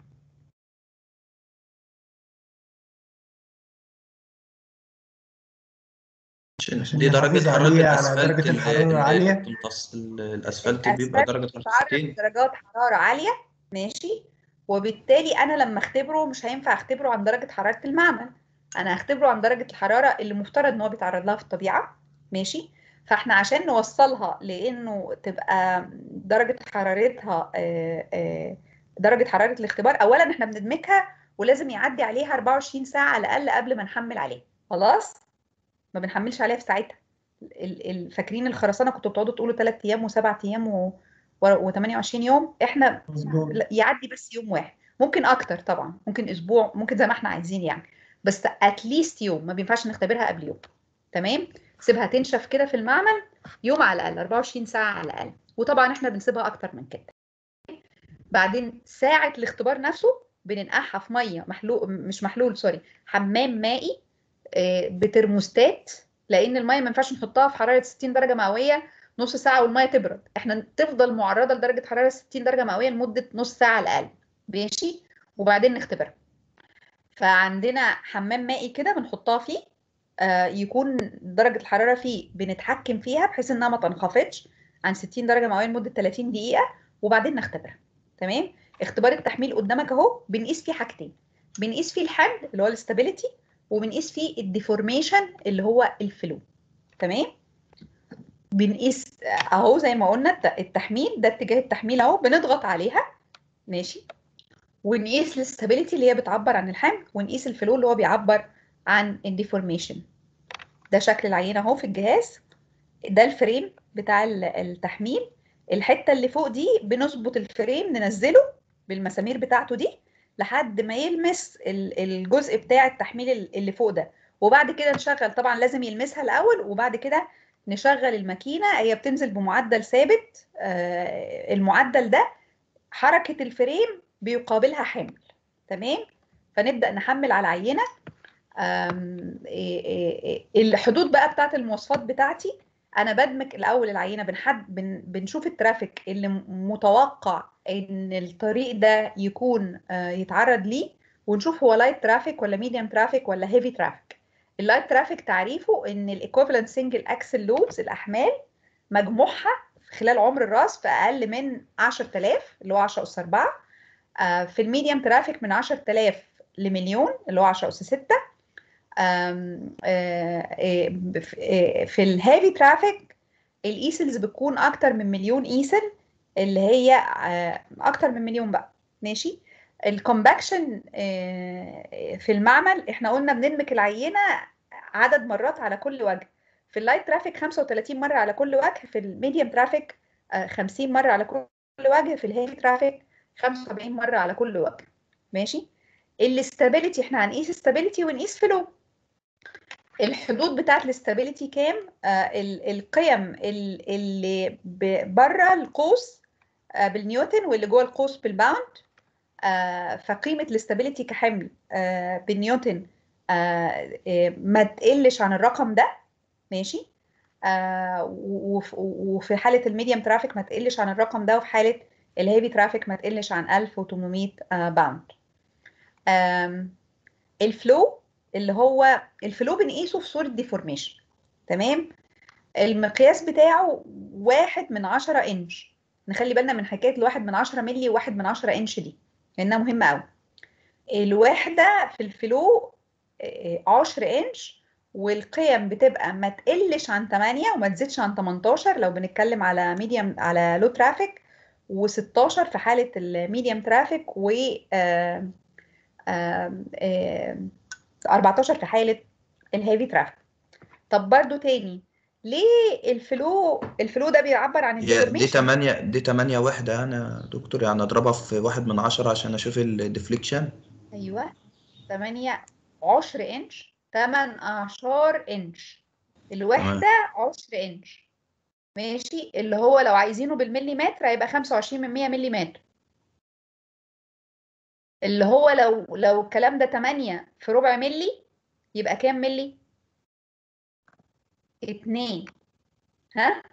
B: عشان
E: دي درجة
B: نحافظ
E: حرارة
B: عليه على
E: الأسفلت
B: درجة
E: اللي
B: الحرارة
E: اللي
B: العالية.
E: بتمتص ال- الأسفلت بيبقى
A: الأسفلت
E: درجة
A: بيتعرض
E: 60
A: لدرجات حراره عاليه ماشي وبالتالي انا لما اختبره مش هينفع اختبره عن درجه حراره المعمل انا هختبره عن درجه الحراره اللي مفترض ان هو بيتعرض لها في الطبيعه ماشي فاحنا عشان نوصلها لانه تبقى درجه حرارتها آه، آه، درجه حراره الاختبار اولا احنا بندمجها ولازم يعدي عليها 24 ساعه على الاقل قبل ما نحمل عليها خلاص ما بنحملش عليها في ساعتها ال- ال- فاكرين الخرسانه كنتوا بتقعدوا تقولوا 3 ايام و7 ايام و و28 يوم احنا
B: مظبوط
A: لا، يعدي بس يوم واحد ممكن اكتر طبعا ممكن اسبوع ممكن زي ما احنا عايزين يعني بس اتليست يوم ما بينفعش نختبرها قبل يوم تمام سيبها تنشف كده في المعمل يوم على الاقل 24 ساعه على الاقل وطبعا احنا بنسيبها اكتر من كده بعدين ساعه الاختبار نفسه بننقعها في ميه محلول مش محلول سوري حمام مائي آه، بترموستات لان الميه ما ينفعش نحطها في حراره 60 درجه مئويه نص ساعه والميه تبرد احنا تفضل معرضه لدرجه حراره 60 درجه مئويه لمده نص ساعه على الاقل ماشي وبعدين نختبرها فعندنا حمام مائي كده بنحطها فيه آه، يكون درجه الحراره فيه بنتحكم فيها بحيث انها ما تنخفضش عن 60 درجه مئويه لمده 30 دقيقه وبعدين نختبرها تمام اختبار التحميل قدامك اهو بنقيس فيه حاجتين بنقيس فيه الحمل اللي هو الاستابيليتي وبنقيس فيه الديفورميشن اللي هو الفلو تمام بنقيس اهو زي ما قلنا الت- التحميل ده اتجاه التحميل اهو بنضغط عليها ماشي ونقيس الاستابيليتي اللي هي بتعبر عن الحمل ونقيس الفلو اللي هو بيعبر عن الديفورميشن ده شكل العينه اهو في الجهاز ده الفريم بتاع ال- التحميل الحته اللي فوق دي بنظبط الفريم ننزله بالمسامير بتاعته دي لحد ما يلمس ال- الجزء بتاع التحميل ال- اللي فوق ده وبعد كده نشغل طبعا لازم يلمسها الاول وبعد كده نشغل الماكينه هي بتنزل بمعدل ثابت آه، المعدل ده حركه الفريم بيقابلها حمل تمام فنبدا نحمل على العينه آم، إيه إيه إيه الحدود بقى بتاعت المواصفات بتاعتي انا بدمج الاول العينه بنحد بن بنشوف الترافيك اللي م- متوقع ان الطريق ده يكون آه، يتعرض ليه ونشوف هو لايت ترافيك ولا ميديوم ترافيك ولا هيفي ترافيك اللايت ترافيك تعريفه ان الايكوفالنت سنجل اكسل لودز الاحمال مجموعها خلال عمر الراس في اقل من 10000 اللي هو 10 اس 4 آه، في الميديم ترافيك من 10000 لمليون اللي هو 10 اس 6 آم، آه، آه، ب- آه، في الهيفي ترافيك الايسلز بتكون اكتر من مليون ايسل اللي هي آه، اكتر من مليون بقى ماشي الكومباكشن في المعمل احنا قلنا بننمك العينه عدد مرات على كل وجه في اللايت ترافيك 35 مره على كل وجه في الميديم ترافيك 50 مره على كل وجه في الهيفي ترافيك 75 مره على كل وجه ماشي الاستابيليتي احنا هنقيس استابيليتي ونقيس فلو الحدود بتاعت الاستابيليتي كام آه ال- القيم ال- اللي ب- بره القوس آه بالنيوتن واللي جوه القوس بالباوند آه فقيمه الاستابيليتي كحمل آه بالنيوتن آه آه ما تقلش عن الرقم ده ماشي آه وف- وفي حاله الميديم ترافيك ما تقلش عن الرقم ده وفي حاله الهيفي ترافيك ما تقلش عن 1800 آه باوند آم، الفلو اللي هو الفلو بنقيسه في صورة ديفورميشن تمام المقياس بتاعه واحد من عشرة انش نخلي بالنا من حكاية الواحد من عشرة ملي وواحد من عشرة انش دي لأنها مهمة أوي الوحدة في الفلو آه، عشر انش والقيم بتبقى ما تقلش عن 8 وما تزيدش عن 18 لو بنتكلم على ميديم على لو ترافيك و16 في حالة الميديم ترافيك و آم، آم، آم، 14 في حالة الهيفي ترافيك طب برضو تاني ليه الفلو الفلو ده بيعبر عن
E: هي دي
A: الديفورميشن
E: 8 دي 8 وحدة يعني يا دكتور يعني اضربها في واحد من عشرة عشان اشوف الديفليكشن
A: ايوه 8 10 انش 18 انش الوحدة 10 انش ماشي اللي هو لو عايزينه بالمليمتر هيبقى 25 من 100 مليمتر اللي هو لو لو الكلام ده 8 في ربع ملي يبقى كام ملي؟ 2 ها؟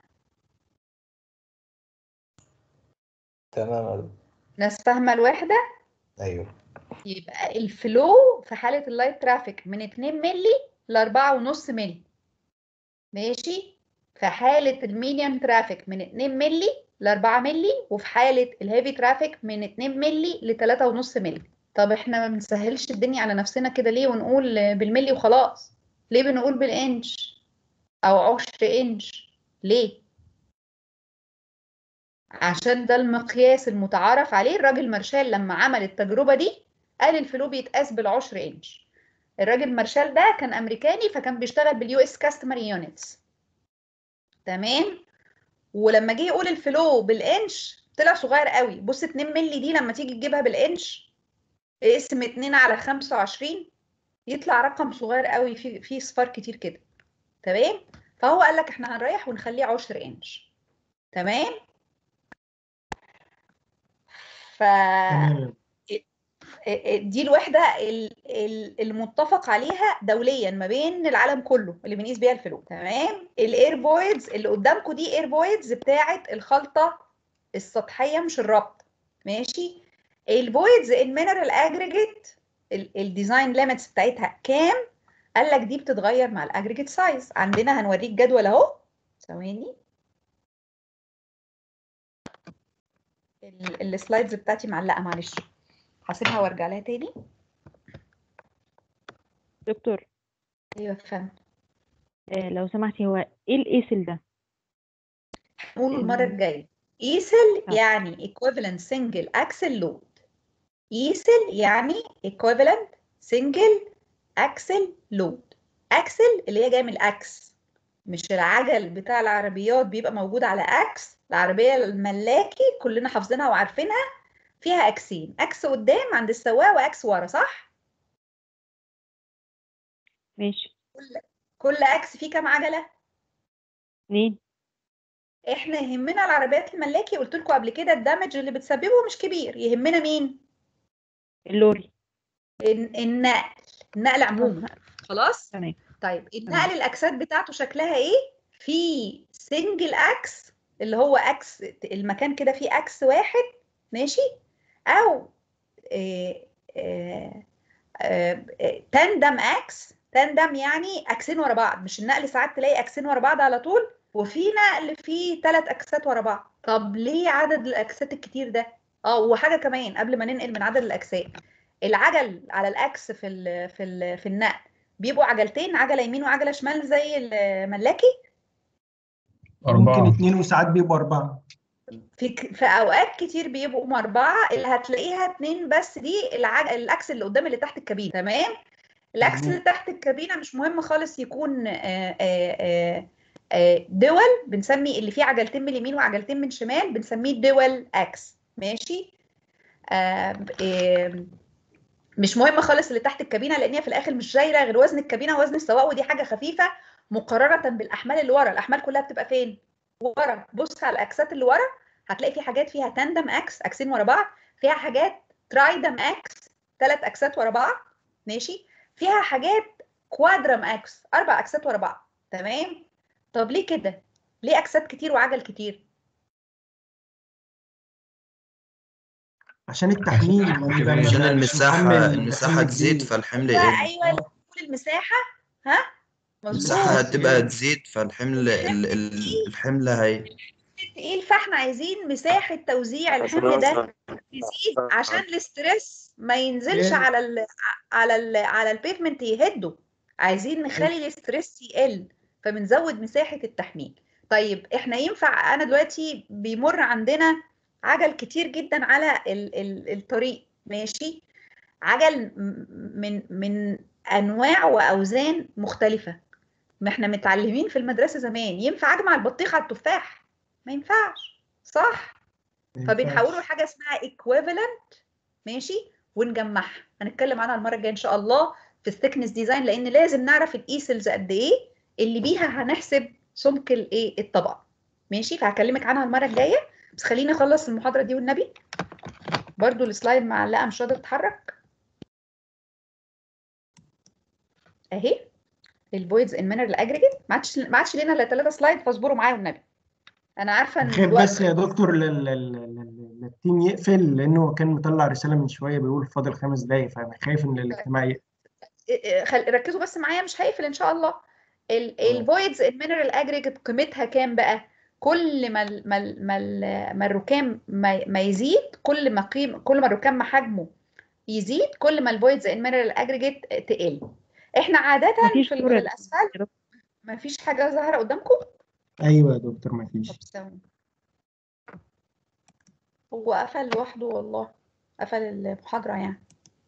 I: تمام يا دكتور.
A: ناس فاهمة الوحدة؟
I: ايوه
A: يبقى الفلو في حالة اللايت ترافيك من 2 ملي ل 4.5 ملي ماشي في حالة الميديم ترافيك من 2 ملي ل 4 ملي وفي حالة الهيفي ترافيك من 2 ملي ل 3.5 ملي طب احنا ما بنسهلش الدنيا على نفسنا كده ليه ونقول بالملي وخلاص ليه بنقول بالانش او عشر انش ليه عشان ده المقياس المتعارف عليه الراجل مارشال لما عمل التجربة دي قال الفلو بيتقاس بالعشر انش الراجل مارشال ده كان امريكاني فكان بيشتغل باليو اس كاستمر يونتس تمام ولما جه يقول الفلو بالانش طلع صغير قوي بص 2 مللي دي لما تيجي تجيبها بالانش اقسم 2 على 25 يطلع رقم صغير قوي فيه فيه صفار كتير كده تمام فهو قال لك احنا هنريح ونخليه 10 انش تمام ف
B: تمام
A: دي الوحده ال- ال- المتفق عليها دوليا ما بين العالم كله اللي بنقيس بيها الفلو تمام الاير فويدز اللي قدامكم دي اير فويدز بتاعه الخلطه السطحيه مش الربط ماشي الفويدز المينرال اجريجيت الديزاين ليميتس بتاعتها كام قال لك دي بتتغير مع الاجريجيت سايز عندنا هنوريك جدول اهو ثواني ال- السلايدز بتاعتي معلقه معلش هسيبها وارجع لها تاني
G: دكتور
A: ايوه فهمت
G: آه لو سمحتي هو ايه الايسل ده
A: نقوله المره
G: ال-
A: الجايه ايسل
G: آه.
A: يعني equivalent single axle load ايسل يعني equivalent single axle load axle اللي هي جايه من الاكس مش العجل بتاع العربيات بيبقى موجود على اكس العربيه الملاكي كلنا حافظينها وعارفينها فيها اكسين اكس قدام عند السواق واكس ورا صح
G: ماشي
A: كل اكس فيه كام عجله
G: اتنين
A: احنا يهمنا العربيات الملاكي قلت لكم قبل كده الدمج اللي بتسببه مش كبير يهمنا مين
G: اللوري
A: الن- النقل النقل عموما خلاص
G: تمام
A: طيب النقل الاكسات بتاعته شكلها ايه في سنجل اكس اللي هو اكس المكان كده فيه اكس واحد ماشي او آه، آه، آه، تندم اكس تندم يعني اكسين ورا بعض مش النقل ساعات تلاقي اكسين ورا بعض على طول وفي نقل فيه ثلاث اكسات ورا بعض طب ليه عدد الاكسات الكتير ده اه وحاجه كمان قبل ما ننقل من عدد الاكسات العجل على الاكس في ال في ال في النقل بيبقوا عجلتين عجله يمين وعجله شمال زي الملاكي
B: ممكن
F: أربعة
B: اتنين وساعات بيبقوا أربعة
A: في ك- في اوقات كتير بيبقوا اربعه اللي هتلاقيها اتنين بس دي العج... الاكس اللي قدام اللي تحت الكابينه تمام الاكس
B: مظبوط.
A: اللي تحت الكابينه مش مهم خالص يكون آه، آه، آه، آه، دول بنسمي اللي فيه عجلتين من اليمين وعجلتين من شمال بنسميه دول اكس ماشي آه، ب- آه، مش مهم خالص اللي تحت الكابينه لان هي في الاخر مش جايره غير وزن الكابينه ووزن السواق ودي حاجه خفيفه مقارنه بالاحمال اللي ورا الاحمال كلها بتبقى فين ورا بص على الاكسات اللي ورا هتلاقي في حاجات فيها تاندم اكس اكسين ورا بعض فيها حاجات ترايدم اكس ثلاث اكسات ورا بعض ماشي فيها حاجات كوادرم اكس اربع اكسات ورا بعض تمام طب ليه كده ليه اكسات كتير وعجل كتير
B: عشان التحميل ما يبقى
E: عشان
B: مش
E: المساحة
B: محمل-
E: المساحة
B: محمل
E: تزيد
B: كبير.
E: فالحمل
A: ايوه
E: يقل
A: ايوه كل المساحه ها
E: المساحة
A: مظبوط
E: هتبقى تزيد فالحمل ال- ال- الحمل هي
A: تقيل فاحنا عايزين مساحه توزيع الحمل ده تزيد عشان الاسترس ما ينزلش
B: يقل.
A: على ال على ال على البيفمنت يهده عايزين نخلي الاسترس يقل فبنزود مساحه التحميل طيب احنا ينفع انا دلوقتي بيمر عندنا عجل كتير جدا على ال ال الطريق ماشي عجل م- من من انواع واوزان مختلفه ما احنا متعلمين في المدرسه زمان ينفع اجمع البطيخ على التفاح ما ينفعش صح
B: ما
A: فبنحوله
B: ينفعش.
A: لحاجه اسمها equivalent ماشي ونجمعها هنتكلم عنها المره الجايه ان شاء الله في الثيكنس ديزاين لان لازم نعرف الايسلز قد ايه اللي بيها هنحسب سمك الايه الطبقه ماشي فهكلمك عنها المره الجايه بس خليني اخلص المحاضره دي والنبي برضو السلايد معلقه مش قادره تتحرك اهي الفويدز ان مينرال اجريجيت ما عادش ما عادش لنا الا ثلاثه سلايد فاصبروا معايا والنبي انا عارفه ان
B: خايف
A: الوقت
B: بس يا دكتور لل- لل- لل- للتيم يقفل لانه كان مطلع رساله من شويه بيقول فاضل خمس دقايق فانا خايف ان الاجتماع يقفل
A: خل... ركزوا بس معايا مش هيقفل ان شاء الله
B: آه.
A: الفويدز المينرال اجريجيت قيمتها كام بقى كل ما ال... ما ال... ما, ال... ما الركام ما... ما يزيد كل ما قيم كل ما الركام ما حجمه يزيد كل ما الفويدز المينرال اجريجيت تقل احنا عاده
G: مفيش
A: في ال-
G: صورة
A: في الاسفلت ما فيش حاجه ظاهره قدامكم
B: ايوه يا دكتور ما فيش
A: طب ثواني هو قفل لوحده والله قفل المحاضره يعني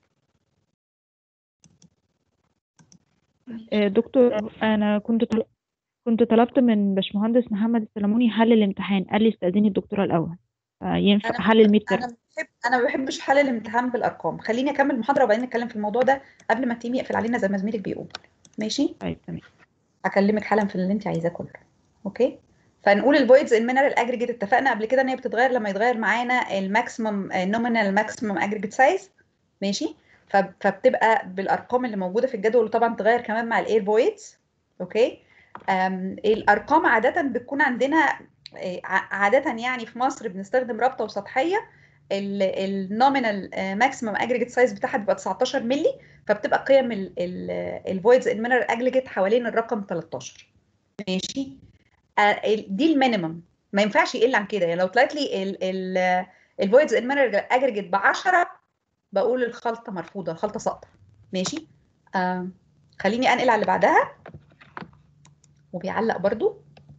G: آه، دكتور انا كنت طل... كنت طلبت من باشمهندس محمد السلموني حل الامتحان قال لي استأذني الدكتورة الاول آه، ينفع
A: انا
G: حل الميد ترم
A: انا بحب انا ما بحبش حل الامتحان بالارقام خليني اكمل المحاضره وبعدين نتكلم في الموضوع ده قبل ما التيم يقفل علينا زي ما زميلك بيقول ماشي
G: طيب تمام
A: هكلمك حالا في اللي انت عايزاه كله اوكي فنقول الفويدز المينرال اجريجيت اتفقنا قبل كده ان هي بتتغير لما يتغير معانا الماكسيمم النومينال ماكسيمم اجريجيت سايز ماشي ف- فبتبقى بالارقام اللي موجوده في الجدول وطبعا تتغير كمان مع الاير فويدز اوكي أم الارقام عاده بتكون عندنا إيه، ع- عاده يعني في مصر بنستخدم رابطه وسطحيه النومينال ماكسيمم اجريجيت سايز بتاعها بيبقى 19 مللي فبتبقى قيم الفويدز المينرال اجريجيت حوالين الرقم 13 ماشي آه، ال- دي المينيمم ما ينفعش يقل عن كده يعني لو طلعت لي الفويدز المينرال اجريجيت ب 10 بقول الخلطه مرفوضه الخلطه ساقطه ماشي آه خليني انقل على اللي بعدها وبيعلق برضو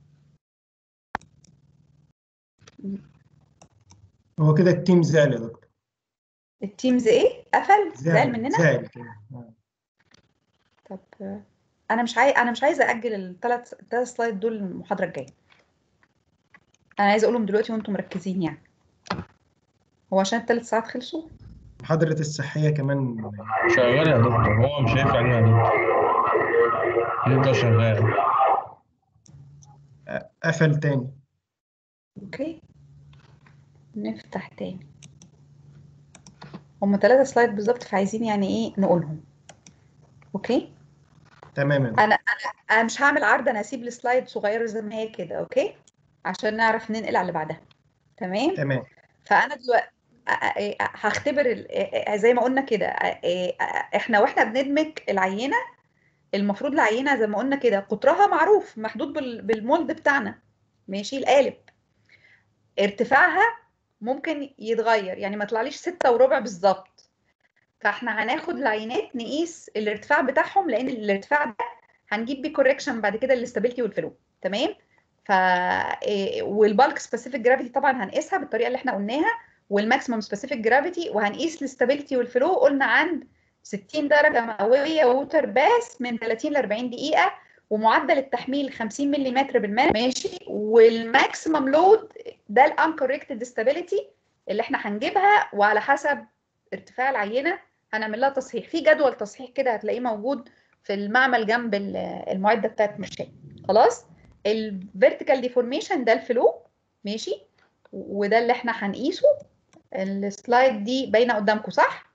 B: هو كده التيم زعل يا دكتور
A: التيمز ايه قفل زعل مننا
B: زعل كده آه.
A: طب آه، انا مش عايز انا مش عايزه اجل الثلاث الثلاث سلايد دول المحاضره الجايه انا عايزه اقولهم دلوقتي وانتم مركزين يعني هو عشان الثلاث ساعات خلصوا
B: محاضرة الصحية كمان
F: شغال يا دكتور هو مش هينفع علينا يا دكتور يفضل شغال
B: آه، قفل تاني
A: اوكي نفتح تاني هم ثلاثة سلايد بالظبط فعايزين يعني ايه نقولهم اوكي
B: تمام يا دكتور.
A: انا انا انا مش هعمل عرض انا هسيب السلايد صغيره زي ما هي كده اوكي عشان نعرف ننقل على اللي بعدها تمام
B: تمام
A: فانا دلوقتي هختبر ال- زي ما قلنا كده احنا واحنا بندمج العينه المفروض العينه زي ما قلنا كده قطرها معروف محدود بال- بالمولد بتاعنا ماشي القالب ارتفاعها ممكن يتغير يعني ما طلعليش ستة وربع بالظبط فاحنا هناخد العينات نقيس الارتفاع بتاعهم لان الارتفاع ده هنجيب بيه كوركشن بعد كده للاستابيليتي والفلو تمام ف إيه، والبالك سبيسيفيك جرافيتي طبعا هنقيسها بالطريقه اللي احنا قلناها والماكسيمم سبيسيفيك جرافيتي وهنقيس الاستابيليتي والفلو قلنا عند 60 درجه مئويه ووتر باس من 30 ل 40 دقيقه ومعدل التحميل 50 ملم بالماء ماشي والماكسيمم لود ده الانكوركتد ستابيليتي اللي احنا هنجيبها وعلى حسب ارتفاع العينه هنعمل لها تصحيح في جدول تصحيح كده هتلاقيه موجود في المعمل جنب ال- المعده بتاعت المشاية خلاص الفيرتيكال ديفورميشن ده الفلو ماشي وده اللي احنا هنقيسه السلايد دي باينه قدامكم صح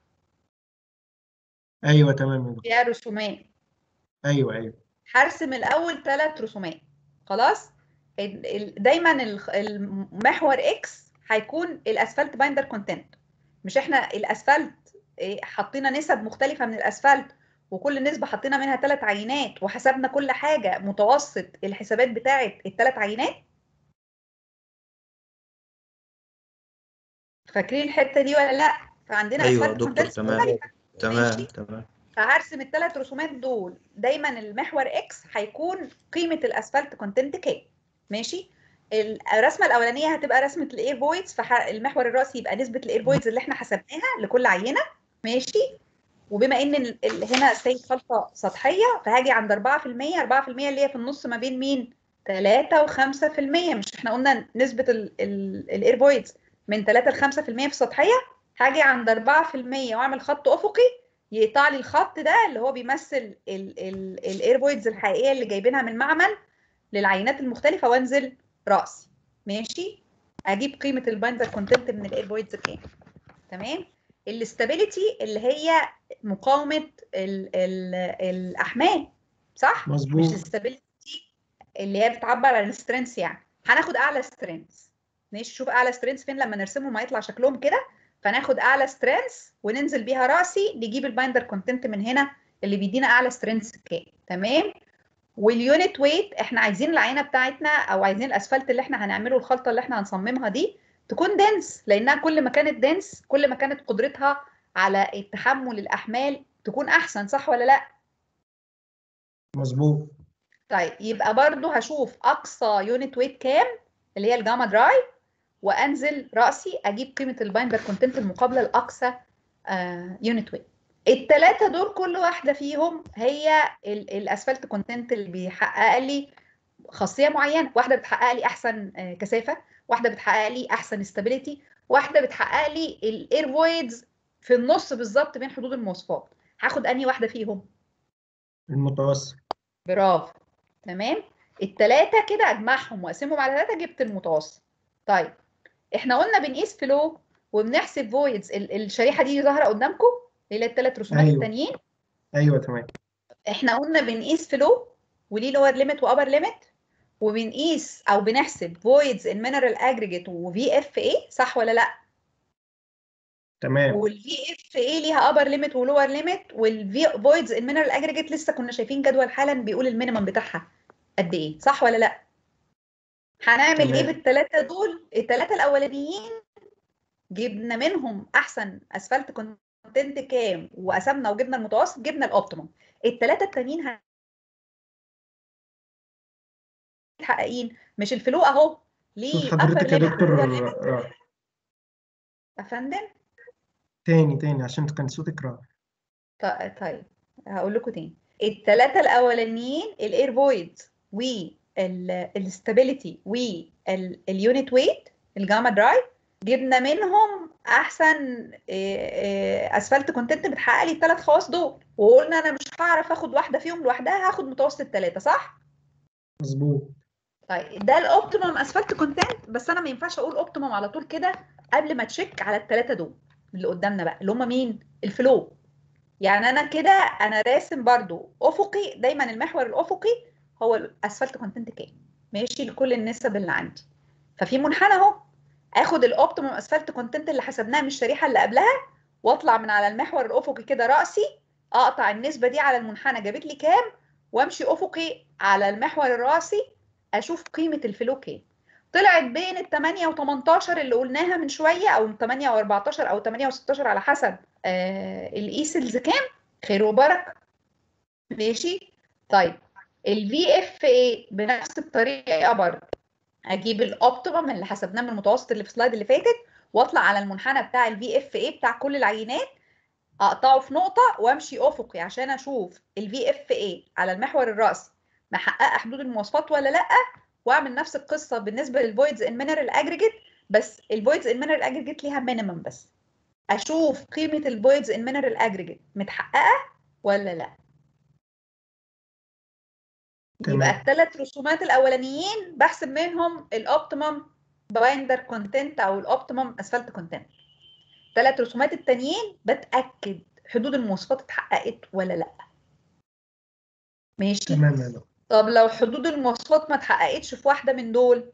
B: ايوه تمام يا دكتور
A: فيها رسومات
B: ايوه ايوه
A: هرسم الاول ثلاث رسومات خلاص ال- ال- دايما الخ- المحور اكس هيكون الاسفلت بايندر كونتنت مش احنا الاسفلت إيه، حطينا نسب مختلفه من الاسفلت وكل نسبه حطينا منها ثلاث عينات وحسبنا كل حاجه متوسط الحسابات بتاعه الثلاث عينات فاكرين الحته دي ولا لا فعندنا
E: ايوه
A: اسفلت
E: دكتور
A: كونتنت
E: تمام
A: مختلفه
E: تمام
A: ماشي.
E: تمام
A: فهرسم الثلاث رسومات دول دايما المحور اكس هيكون قيمه الاسفلت كونتنت كام ماشي الرسمه الاولانيه هتبقى رسمه الاير فويدز فالمحور الراسي يبقى نسبه الاير فويدز اللي احنا حسبناها لكل عينه ماشي وبما ان ال- ال- هنا سي خلطه سطحيه فهاجي عند 4% 4% اللي هي في النص ما بين مين 3 و5% مش احنا قلنا نسبه الاير فويدز من 3 ل 5% في السطحيه هاجي عند 4% واعمل خط افقي يقطع لي الخط ده اللي هو بيمثل الاير فويدز الحقيقيه اللي جايبينها من المعمل للعينات المختلفه وانزل راسي ماشي اجيب قيمه البايندر كونتنت من الاير فويدز كام تمام الاستابيليتي اللي هي مقاومه ال ال الاحمال صح
B: مظبوط.
A: مش الاستابيليتي اللي هي بتعبر عن السترينث يعني هناخد اعلى سترينث ماشي شوف اعلى سترينث فين لما نرسمهم هيطلع شكلهم كده فناخد اعلى سترينث وننزل بيها راسي نجيب البايندر كونتنت من هنا اللي بيدينا اعلى سترينث كام تمام واليونت ويت احنا عايزين العينه بتاعتنا او عايزين الاسفلت اللي احنا هنعمله الخلطه اللي احنا هنصممها دي تكون دنس لانها كل ما كانت دنس كل ما كانت قدرتها على التحمل الاحمال تكون احسن صح ولا لا
B: مظبوط
A: طيب يبقى برضو هشوف اقصى يونت ويت كام اللي هي الجاما دراي وانزل راسي اجيب قيمه البايندر كونتنت المقابله لاقصى يونت ويت الثلاثه دول كل واحده فيهم هي ال- الاسفلت كونتنت اللي بيحقق لي خاصيه معينه واحده بتحقق لي احسن آه، كثافه واحده بتحقق لي احسن استابيليتي واحده بتحقق لي الاير فويدز في النص بالظبط بين حدود المواصفات هاخد انهي واحده فيهم
B: المتوسط
A: برافو تمام التلاتة كده اجمعهم واقسمهم على تلاتة جبت المتوسط طيب احنا قلنا بنقيس فلو وبنحسب فويدز الشريحة دي ظاهرة قدامكم اللي هي التلات رسومات
B: أيوة.
A: التانيين
B: ايوه تمام
A: احنا قلنا بنقيس فلو وليه لور ليميت وابر ليميت وبنقيس او بنحسب فويدز المينرال اجريجيت وفي اف اي صح ولا لا
B: تمام
A: والفي اف اي ليها ابر ليميت ولور ليميت والفي فويدز المينرال اجريجيت لسه كنا شايفين جدول حالا بيقول المينيمم بتاعها قد ايه صح ولا لا هنعمل ايه
B: تمام.
A: بالثلاثه دول الثلاثه الاولانيين جبنا منهم احسن اسفلت كونتنت كام وقسمنا وجبنا المتوسط جبنا الاوبتيمم الثلاثه التانيين ه- متحققين مش الفلو اهو ليه
B: صوت
A: upper
B: حضرتك يا
A: limit
B: دكتور
A: و lower limit
B: راح
A: يا فندم
B: تاني تاني عشان كان صوتك راح
A: ط- طيب هقول لكم تاني الثلاثه الاولانيين الاير فويد والاستابيليتي واليونت ويت الجاما دراي جبنا منهم احسن اسفلت كونتنت بتحقق لي الثلاث خواص دول وقلنا انا مش هعرف اخد واحده فيهم لوحدها هاخد متوسط الثلاثه صح
B: مظبوط
A: طيب ده الاوبتيمم اسفلت كونتنت بس انا ما ينفعش اقول اوبتيمم على طول كده قبل ما تشيك على الثلاثه دول اللي قدامنا بقى اللي هم مين الفلو يعني انا كده انا راسم برضو افقي دايما المحور الافقي هو الاسفلت كونتنت كام ماشي لكل النسب اللي عندي ففي منحنى اهو اخد الاوبتيمم اسفلت كونتنت اللي حسبناها من الشريحه اللي قبلها واطلع من على المحور الافقي كده راسي اقطع النسبه دي على المنحنى جابت لي كام وامشي افقي على المحور الراسي اشوف قيمه الفلو كام طلعت بين ال 8 و18 اللي قلناها من شويه او 8 و14 او 8 و16 على حسب آه الايسلز كام خير وبركه ماشي طيب الفي اف اي بنفس الطريقه برضه اجيب الاوبتيمم اللي حسبناه من المتوسط اللي في السلايد اللي فاتت واطلع على المنحنى بتاع الفي اف اي بتاع كل العينات اقطعه في نقطه وامشي افقي عشان اشوف الفي اف اي على المحور الراسي محققه حدود المواصفات ولا لا واعمل نفس القصه بالنسبه للفويدز ان مينرال اجريجيت بس الفويدز ان مينرال اجريجيت ليها مينيمم بس اشوف قيمه الفويدز ان مينرال اجريجيت متحققه ولا لا يبقى
B: تمام
A: الثلاث رسومات الاولانيين بحسب منهم الاوبتيمم بايندر كونتنت او الاوبتيمم اسفلت كونتنت الثلاث رسومات التانيين بتاكد حدود المواصفات اتحققت ولا لا ماشي
B: تمام يا دكتور
A: طب لو حدود المواصفات ما اتحققتش في واحده من دول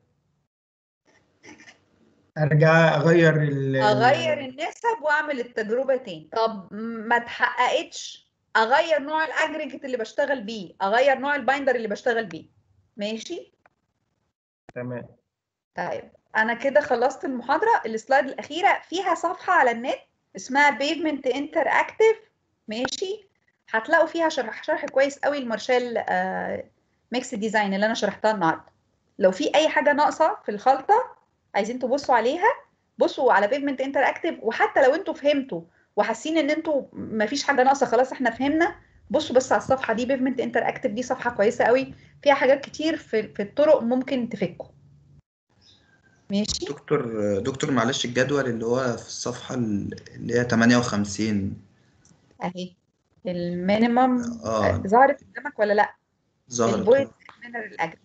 B: ارجع اغير ال
A: اغير النسب واعمل التجربه تاني طب ما اتحققتش اغير نوع الاجريجيت اللي بشتغل بيه اغير نوع البايندر اللي بشتغل بيه ماشي
B: تمام
A: طيب انا كده خلصت المحاضره السلايد الاخيره فيها صفحه على النت اسمها بيفمنت انتر اكتيف ماشي هتلاقوا فيها شرح شرح كويس قوي المارشال آه ميكس ديزاين اللي انا شرحتها النهارده لو في اي حاجه ناقصه في الخلطه عايزين تبصوا عليها بصوا على بيفمنت انتر اكتيف وحتى لو انتوا فهمتوا وحاسين ان انتوا مفيش حاجه ناقصه خلاص احنا فهمنا بصوا بس على الصفحه دي بيفمنت انتر اكتيف دي صفحه كويسه قوي فيها حاجات كتير في, في الطرق ممكن تفكوا ماشي
E: دكتور دكتور معلش الجدول اللي هو في الصفحة اللي هي 58
A: اهي المينيمم
E: اه
A: ظهرت قدامك ولا لا
E: ظهرت
A: البوينت مينرال اجري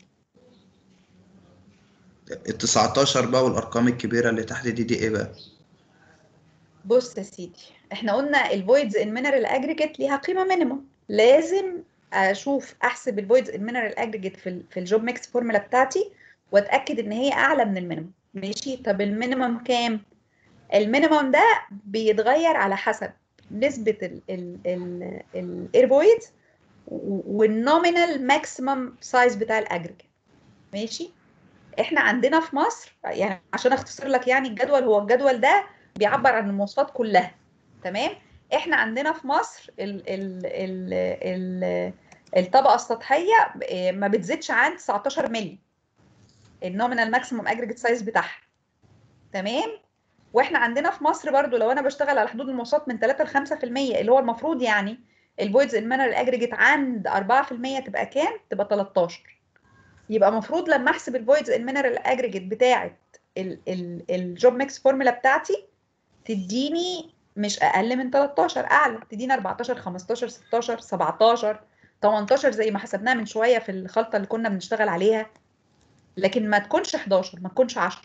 E: ال 19 بقى والأرقام الكبيرة اللي تحت دي دي إيه بقى؟
A: بص يا سيدي احنا قلنا الفويدز ان مينرال اجريجيت ليها قيمه مينيمم لازم اشوف احسب الفويدز ان مينرال اجريجيت في ال في الجوب ميكس فورمولا بتاعتي واتاكد ان هي اعلى من المينيمم ماشي طب المينيمم كام المينيمم ده بيتغير على حسب نسبه الاير فويدز والنومينال ماكسيمم سايز بتاع الاجريجيت ماشي احنا عندنا في مصر يعني عشان اختصر لك يعني الجدول هو الجدول ده بيعبر عن المواصفات كلها تمام احنا عندنا في مصر ال ال ال ال الطبقه السطحيه ما بتزيدش عن 19 مللي النومينال ماكسيموم اجريجيت سايز بتاعها تمام واحنا عندنا في مصر برضو لو انا بشتغل على حدود المواصفات من 3 ل 5% اللي هو المفروض يعني الفويدز المانر الاجريجيت عند 4% تبقى كام تبقى 13 يبقى المفروض لما احسب الفويدز المينرال اجريجيت بتاعه الجوب ميكس فورمولا بتاعتي تديني مش اقل من 13 اعلى تديني 14 15 16 17 18 زي ما حسبناها من شويه في الخلطه اللي كنا بنشتغل عليها لكن ما تكونش 11 ما تكونش 10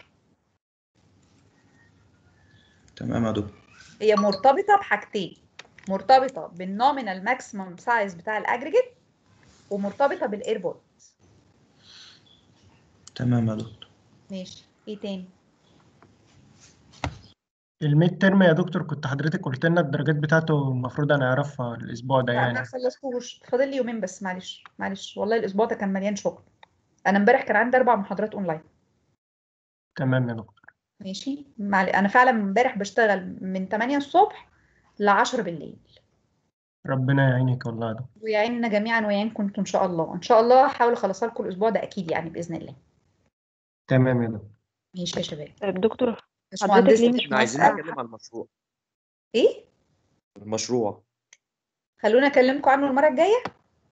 E: تمام يا دكتور
A: هي مرتبطه بحاجتين مرتبطه بالنومينال ماكسيمم سايز بتاع الاجريجيت ومرتبطه بالاير بوينت
E: تمام يا دكتور
A: ماشي ايه تاني
B: الميد ترم يا دكتور كنت حضرتك قلت لنا الدرجات بتاعته المفروض انا اعرفها الاسبوع ده
A: لا ما
B: يعني
A: خلصتوش فاضل لي يومين بس معلش معلش والله الاسبوع ده كان مليان شغل انا امبارح كان عندي اربع محاضرات اونلاين
B: تمام يا دكتور
A: ماشي معلش انا فعلا امبارح بشتغل من 8 الصبح ل 10 بالليل
B: ربنا يعينك والله يا دكتور
A: ويعيننا جميعا ويعينكم انتوا ان شاء الله ان شاء الله هحاول اخلصها لكم الاسبوع ده اكيد يعني باذن الله
B: تمام يا دكتور
A: ماشي يا شباب
G: طيب دكتور حضرتك
A: باشمهندس
G: ليه مش
D: احنا عايزين
A: موافقة؟
D: نتكلم عن المشروع
A: ايه
D: المشروع
A: خلونا اكلمكم عنه المره الجايه